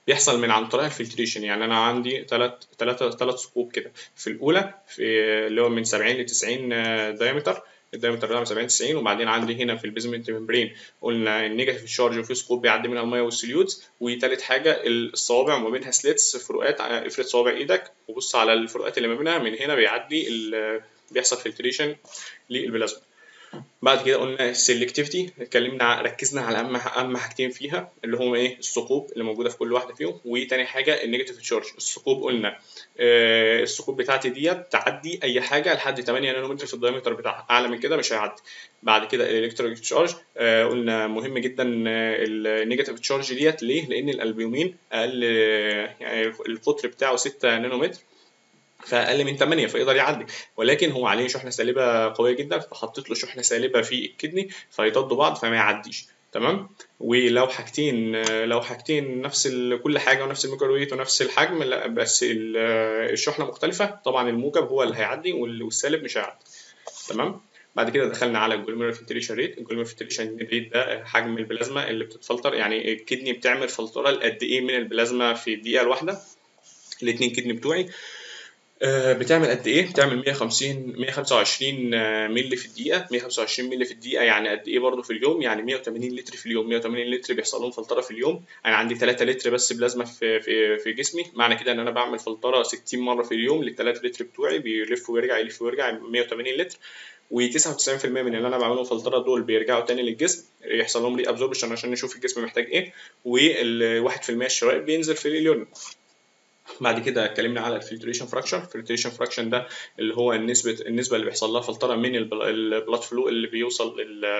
Speaker 1: بيحصل من عن طريق الفلتريشن يعني انا عندي ثلاث ثلاثه ثلاث ثقوب كده في الاولى في اللي هو من 70 ل 90 دايمتر الدايمتر بتاعه 70 90 وبعدين عندي هنا في البيزمنت ممبرين قلنا النيجاتيف تشارج وفي ثقوب بيعدي منها الميه والسوليوتس وتالت حاجه الصوابع وما بينها سليتس فروقات افرد صوابع ايدك وبص على الفروقات اللي ما بينها من هنا بيعدي بيحصل فلتريشن للبلازما بعد كده قلنا السلكتيفيتي اتكلمنا ركزنا على اهم اهم حاجتين فيها اللي هما ايه الثقوب اللي موجوده في كل واحده فيهم وتاني حاجه النيجاتيف تشارج الثقوب قلنا آه الثقوب بتاعتي ديت تعدي اي حاجه لحد 8 نانومتر في الدايمتر بتاعها اعلى من كده مش هيعدي بعد كده الالكتريك تشارج آه قلنا مهم جدا النيجاتيف تشارج ديت ليه لان الالبيومين اقل يعني القطر بتاعه 6 نانومتر فاقل من 8 فيقدر يعدي ولكن هو عليه شحنه سالبه قويه جدا فحطيت له شحنه سالبه في الكدني فيضادوا بعض فما يعديش تمام ولو حاجتين لو حاجتين نفس كل حاجه ونفس الميكروويت ونفس الحجم لا بس الشحنه مختلفه طبعا الموجب هو اللي هيعدي والسالب مش هيعدي تمام بعد كده دخلنا على الجلوميرال فلتريشن ريت الجلوميرال فلتريشن ريت ده حجم البلازما اللي بتتفلتر يعني الكدني بتعمل فلتره لقد ايه من البلازما في الدقيقه الواحده الاثنين كدني بتوعي بتعمل قد ايه؟ بتعمل 150 125 مللي في الدقيقة 125 مللي في الدقيقة يعني قد ايه برضه في اليوم؟ يعني 180 لتر في اليوم 180 لتر بيحصل لهم فلترة في اليوم أنا عندي 3 لتر بس بلازما في في في جسمي معنى كده إن أنا بعمل فلترة 60 مرة في اليوم لل 3 لتر بتوعي بيلف ويرجع يلف ويرجع 180 لتر و99% من اللي انا بعملهم فلتره دول بيرجعوا تاني للجسم يحصل لهم ري ابزوربشن عشان نشوف الجسم محتاج ايه وال1% الشوائب بينزل في اليورين بعد كده اتكلمنا على الفلتريشن فراكشن الفلتريشن فراكشن ده اللي هو النسبه النسبه اللي بيحصل لها فلتره من البلاد فلو اللي بيوصل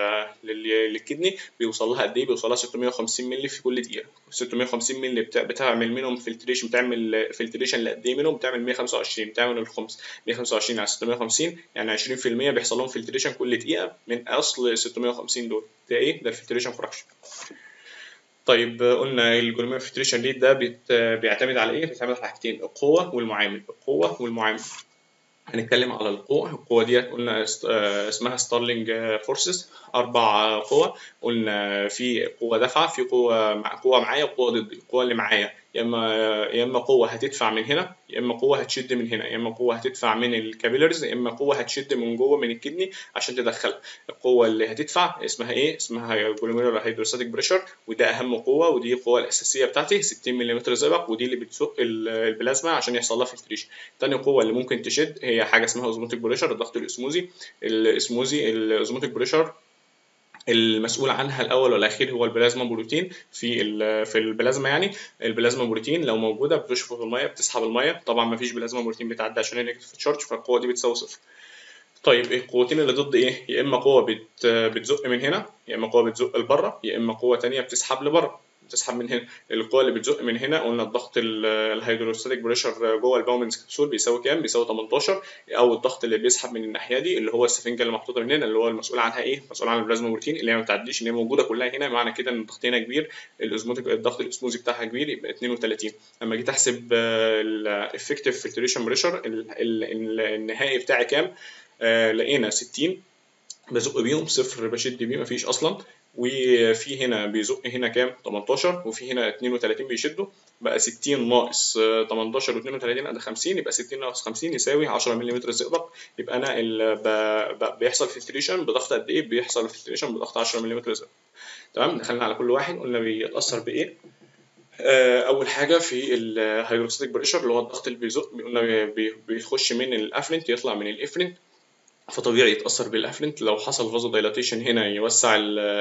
Speaker 1: للكدني بيوصل لها قد ايه بيوصل لها 650 مللي في كل دقيقه 650 مللي بتعمل منهم فلتريشن بتعمل فلتريشن لقد ايه منهم بتعمل 125 بتعمل الخمس 125 على 650 يعني 20% بيحصل لهم فلتريشن كل دقيقه من اصل 650 دول ده ايه ده الفلتريشن فراكشن طيب قلنا الجلوميرال فلتريشن ريت ده بيعتمد على ايه؟ بيعتمد على حاجتين القوة والمعامل، القوة والمعامل. هنتكلم على القوة، القوة ديت قلنا اسمها ستارلينج فورسز أربع قوة، قلنا في قوة دافعة، في قوة مع قوة معايا وقوة ضدي، القوة اللي معايا يا اما يا اما قوه هتدفع من هنا يا اما قوه هتشد من هنا يا اما قوه هتدفع من الكابيلرز يا اما قوه هتشد من جوه من الكدني عشان تدخلها القوه اللي هتدفع اسمها ايه اسمها جلوميرال هيدروستاتيك بريشر وده اهم قوه ودي القوه الاساسيه بتاعتي 60 ملم زئبق ودي اللي بتزق البلازما عشان يحصل لها فلتريشن تاني قوه اللي ممكن تشد هي حاجه اسمها اوزموتيك بريشر الضغط الاسموزي الاسموزي الاوزموتيك بريشر المسؤول عنها الاول والاخير هو البلازما بروتين في في البلازما يعني البلازما بروتين لو موجوده بتشفط الميه بتسحب الميه طبعا ما فيش بلازما بروتين بتعدي عشان النيجاتيف تشارج فالقوه دي بتساوي صفر طيب القوتين اللي ضد ايه يا اما قوه بت بتزق من هنا يا اما قوه بتزق لبره يا اما قوه تانية بتسحب لبره بتسحب من هنا القوه اللي بتزق من هنا قلنا الضغط الهيدروستاتيك بريشر جوه الباومنز كبسول بيساوي كام بيساوي 18 او الضغط اللي بيسحب من الناحيه دي اللي هو السفنجه اللي محطوطه من هنا اللي هو المسؤول عنها ايه مسؤول عن البلازما بروتين اللي هي ما بتعديش ان هي موجوده كلها هنا معنى كده ان الضغط هنا كبير الاسموتيك الضغط الاسموزي بتاعها كبير يبقى 32 لما جيت احسب الافكتيف فلتريشن بريشر النهائي بتاعي كام آه لقينا 60 بزق بيهم صفر بشد بيه مفيش اصلا وفي هنا بيزق هنا كام 18 وفي هنا 32 بيشدوا بقى 60 ناقص 18 و32 ادي 50 يبقى 60 ناقص 50 يساوي 10 ملم زئبق يبقى انا بيحصل فلتريشن بضغط قد ايه بيحصل فلتريشن بضغط 10 ملم زئبق تمام دخلنا على كل واحد قلنا بيتاثر بايه اول حاجه في الهيدروستاتيك بريشر اللي هو الضغط اللي بيزق قلنا بيخش من الافلنت يطلع من الافلنت فطبيعي يتاثر بالافرنت لو حصل فازو دايلاتيشن هنا يوسع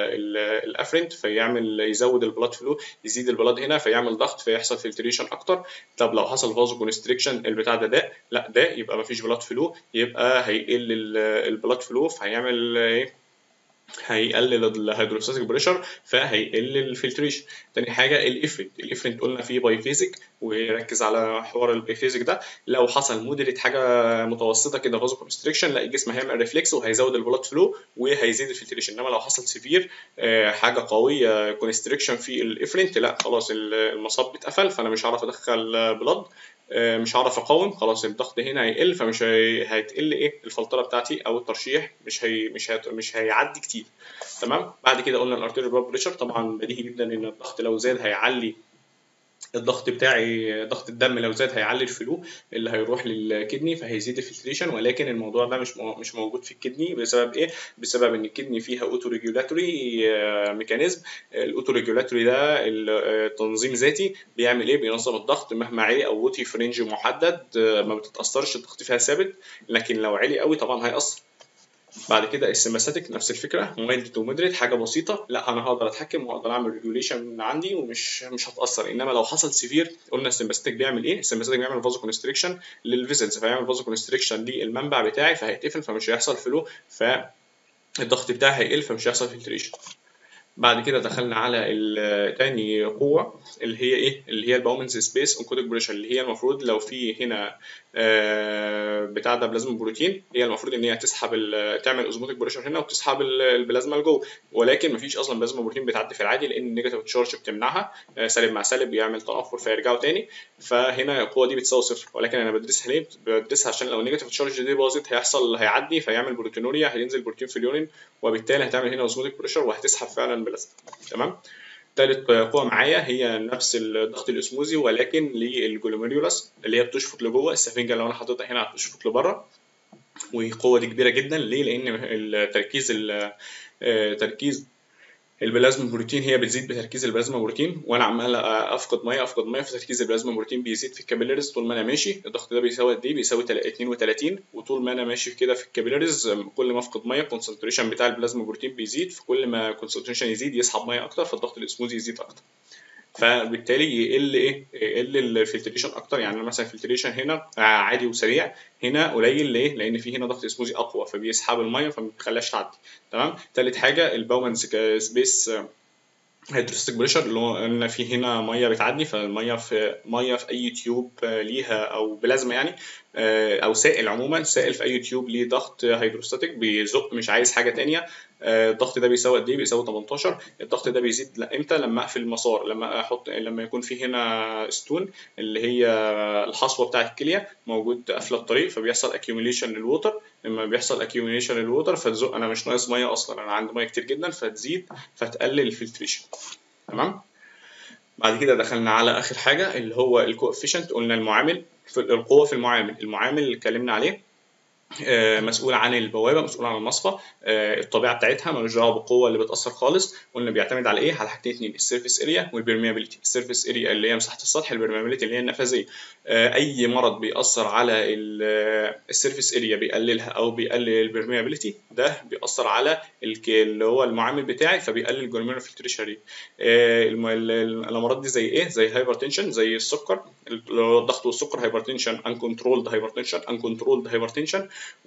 Speaker 1: الافرنت فيعمل يزود البلاد فلو يزيد البلاد هنا فيعمل ضغط فيحصل فلتريشن اكتر طب لو حصل فازو كونستريكشن البتاع ده داء لا داء يبقى مفيش بلاد فلو يبقى هيقل البلاد فلو فهيعمل ايه هيقلل الهيدروستاتيك بريشر فهيقل الفلتريشن تاني حاجه الافرنت الافرنت قلنا فيه بايفيزيك وركز على حوار البايفيزيك ده لو حصل مودريت حاجه متوسطه كده فازو كونستريكشن لا الجسم هيعمل ريفلكس وهيزود البلاد فلو وهيزيد الفلتريشن انما لو حصل سيفير حاجه قويه كونستريكشن في الافرنت لا خلاص المصاب اتقفل فانا مش هعرف ادخل بلاد مش هعرف اقاوم خلاص الضغط هنا هيقل فمش هي... هيتقل ايه الفلتره بتاعتي او الترشيح مش هي مش هي... مش هيعدي كتير تمام بعد كده قلنا الارتيريال بلاد بريشر طبعا بديهي جدا ان الضغط لو زاد هيعلي الضغط بتاعي ضغط الدم لو زاد هيعلي الفلو اللي هيروح للكدني فهيزيد الفلتريشن ولكن الموضوع ده مش مش موجود في الكدني بسبب ايه؟ بسبب ان الكدني فيها اوتو ريجولاتوري ميكانيزم الاوتو ريجولاتوري ده تنظيم ذاتي بيعمل ايه؟ بينظم الضغط مهما عالي او وطي في رينج محدد ما بتتاثرش الضغط فيها ثابت لكن لو عالي قوي طبعا هيأثر بعد كده السيمباثيك نفس الفكره مايلد تو مودريت حاجه بسيطه لا انا هقدر اتحكم واقدر اعمل ريجوليشن من عندي ومش مش هتاثر انما لو حصل سيفير قلنا السيمباثيك بيعمل ايه السيمباثيك بيعمل فازو كونستريكشن للفيزلز فيعمل فازو كونستريكشن للمنبع بتاعي فهيتقفل فمش هيحصل فلو فالضغط بتاعي هيقل فمش هيحصل فلتريشن بعد كده دخلنا على تاني قوة اللي هي ايه؟ اللي هي الباومنز سبيس اونكودك بريشر اللي هي المفروض لو في هنا بتاع ده بلازما بروتين هي المفروض ان هي تسحب تعمل اوزموتيك بريشر هنا وتسحب البلازما لجوه ولكن مفيش اصلا بلازما بروتين بتعدي في العادي لان النيجاتيف تشارج بتمنعها سالب مع سالب بيعمل تنافر فيرجعوا تاني فهنا القوة دي بتساوي صفر ولكن انا بدرسها ليه؟ بدرسها عشان لو النيجاتيف تشارج دي باظت هيحصل هيعدي فيعمل بروتينوريا هينزل بروتين في اليورين وبالتالي هتعمل هنا اوزموتيك بريشر وهتسحب فعلا بلازما تمام تالت قوة معايا هي نفس الضغط الاسموزي ولكن للجلوميريولاس اللي هي بتشفط لجوه السفنجة لو انا حاططها هنا هتشفط لبره والقوة دي كبيرة جدا ليه؟ لأن التركيز تركيز البلازما بروتين هي بتزيد بتركيز البلازما بروتين وانا عمال افقد ميه افقد ميه فتركيز البلازما بروتين بيزيد في الكابيلاريز طول ما انا ماشي الضغط ده بيساوي قد ايه بيساوي 32 وطول ما انا ماشي كده في الكابيلاريز كل ما افقد ميه الكونسنتريشن بتاع البلازما بروتين بيزيد فكل ما الكونسنتريشن يزيد يسحب ميه اكتر فالضغط الاسموزي يزيد اكتر فبالتالي يقل ايه يقل الفلتريشن اكتر يعني مثلا الفلتريشن هنا عادي وسريع هنا قليل ليه لان في هنا ضغط اسموزي اقوى فبيسحب الميه فما بيخليهاش تعدي تمام تالت حاجه الباومنز سبيس هيدروستيك بريشر اللي هو ان في هنا ميه بتعدي فالميه في ميه في اي تيوب ليها او بلازما يعني او سائل عموما سائل في اي تيوب ليه ضغط هيدروستاتيك بيزق مش عايز حاجه تانية الضغط ده بيساوي قد ايه بيساوي 18 الضغط ده بيزيد امتى لما اقفل المسار لما احط لما يكون في هنا ستون اللي هي الحصوه بتاعه الكليه موجود قافله الطريق فبيحصل اكيوميليشن للووتر لما بيحصل اكيوميليشن للووتر فتزق انا مش ناقص ميه اصلا انا عندي ميه كتير جدا فتزيد فتقلل الفلتريشن تمام بعد كده دخلنا على اخر حاجه اللي هو الكوفيشنت قلنا المعامل في القوه في المعامل المعامل اللي اتكلمنا عليه مسؤول عن البوابه مسؤول عن المصفى الطبيعه بتاعتها ملوش دعوه بالقوه اللي بتاثر خالص قلنا بيعتمد على ايه على حاجتين اتنين السيرفيس اريا والبرميابيلتي السيرفيس اريا اللي هي مساحه السطح البرميابيلتي اللي هي النفاذيه اي مرض بيأثر على السيرفيس اريا بيقللها او بيقلل البرميابيلتي ده بيأثر على اللي هو المعامل بتاعي فبيقلل الجلوميرو فلتريشن ريت الامراض دي زي ايه زي هايبرتنشن زي السكر الضغط والسكر هايبرتنشن انكونترولد هايبرتنشن انكونترولد هايبرتنشن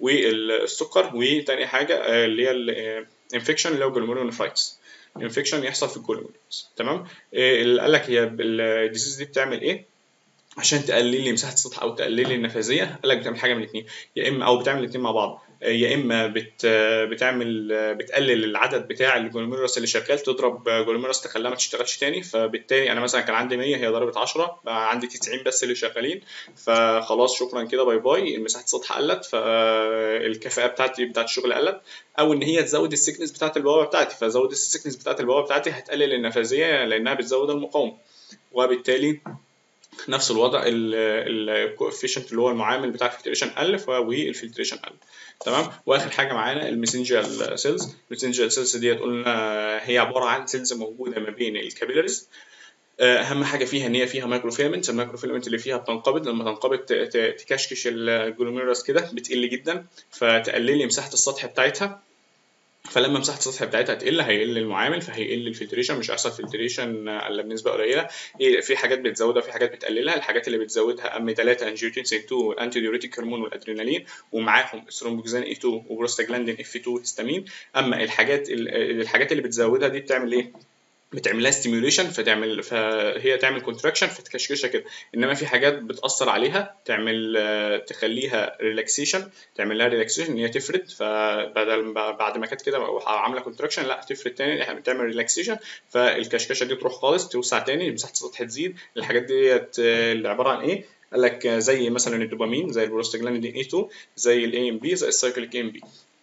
Speaker 1: والسكر وتاني حاجه اللي هي الانفكشن اللي هو جلوميرونيفرايتس انفكشن يحصل في الجلوميرولز تمام اللي قال لك هي الديزيز دي بتعمل ايه عشان تقلل لي مساحه السطح او تقلل لي النفاذيه قال لك بتعمل حاجه من الاثنين يا اما او بتعمل الاثنين مع بعض يا اما بت بتعمل بتقلل العدد بتاع الجلوميروس اللي شغال تضرب جلوميروس تخليها ما تشتغلش تاني فبالتالي انا مثلا كان عندي 100 هي ضربت 10 بقى عندي 90 بس اللي شغالين فخلاص شكرا كده باي باي مساحه السطح قلت فالكفاءه بتاعتي بتاعت الشغل قلت او ان هي تزود السكنس بتاعت البوابه بتاعتي فزود السكنس بتاعت البوابه بتاعتي هتقلل النفاذيه لانها بتزود المقاومه وبالتالي نفس الوضع الكوفيشنت اللي هو المعامل بتاع الفلتريشن قل والفلتريشن قل تمام واخر حاجه معانا الميسنجر سيلز الميسنجر سيلز ديت قلنا هي عباره عن سيلز موجوده ما بين الكابيلاريز اهم حاجه فيها ان هي فيها مايكرو فيلامنت المايكرو فيلامنت اللي فيها بتنقبض لما تنقبض تكشكش الجلوميروس كده بتقل جدا فتقلل لي مساحه السطح بتاعتها فلما مساحه السطح بتاعتها تقل هيقل المعامل فهيقل الفلتريشن مش هيحصل فلتريشن الا بنسبه قليله في حاجات بتزودها في حاجات بتقللها الحاجات اللي بتزودها ام 3 انجيوتنسين 2 الانتي ديوريتيك هرمون والادرينالين ومعاهم سترومبوكسان اي 2 وبروستاجلاندين اف 2 هيستامين اما الحاجات الحاجات اللي بتزودها دي بتعمل ايه بتعملها ستيميوليشن فتعمل فهي تعمل كونتراكشن فتكشكشها كده انما في حاجات بتاثر عليها تعمل تخليها ريلاكسيشن تعمل لها ريلاكسيشن ان هي تفرد فبدل بعد ما كانت كده عامله كونتراكشن لا تفرد تاني تعمل ريلاكسيشن فالكشكشه دي تروح خالص توسع تاني مساحه السطح تزيد الحاجات ديت اللي عباره عن ايه قال لك زي مثلا الدوبامين زي البروستاجلاندين اي 2 زي الاي ام بي زي السايكليك ام بي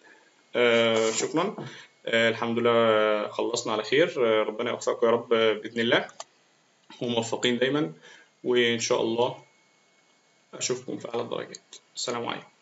Speaker 1: آه شكرا آه الحمد لله خلصنا على خير آه ربنا يوفقكم يا رب باذن الله وموفقين دايما وإن شاء الله أشوفكم في أعلى الدرجات السلام عليكم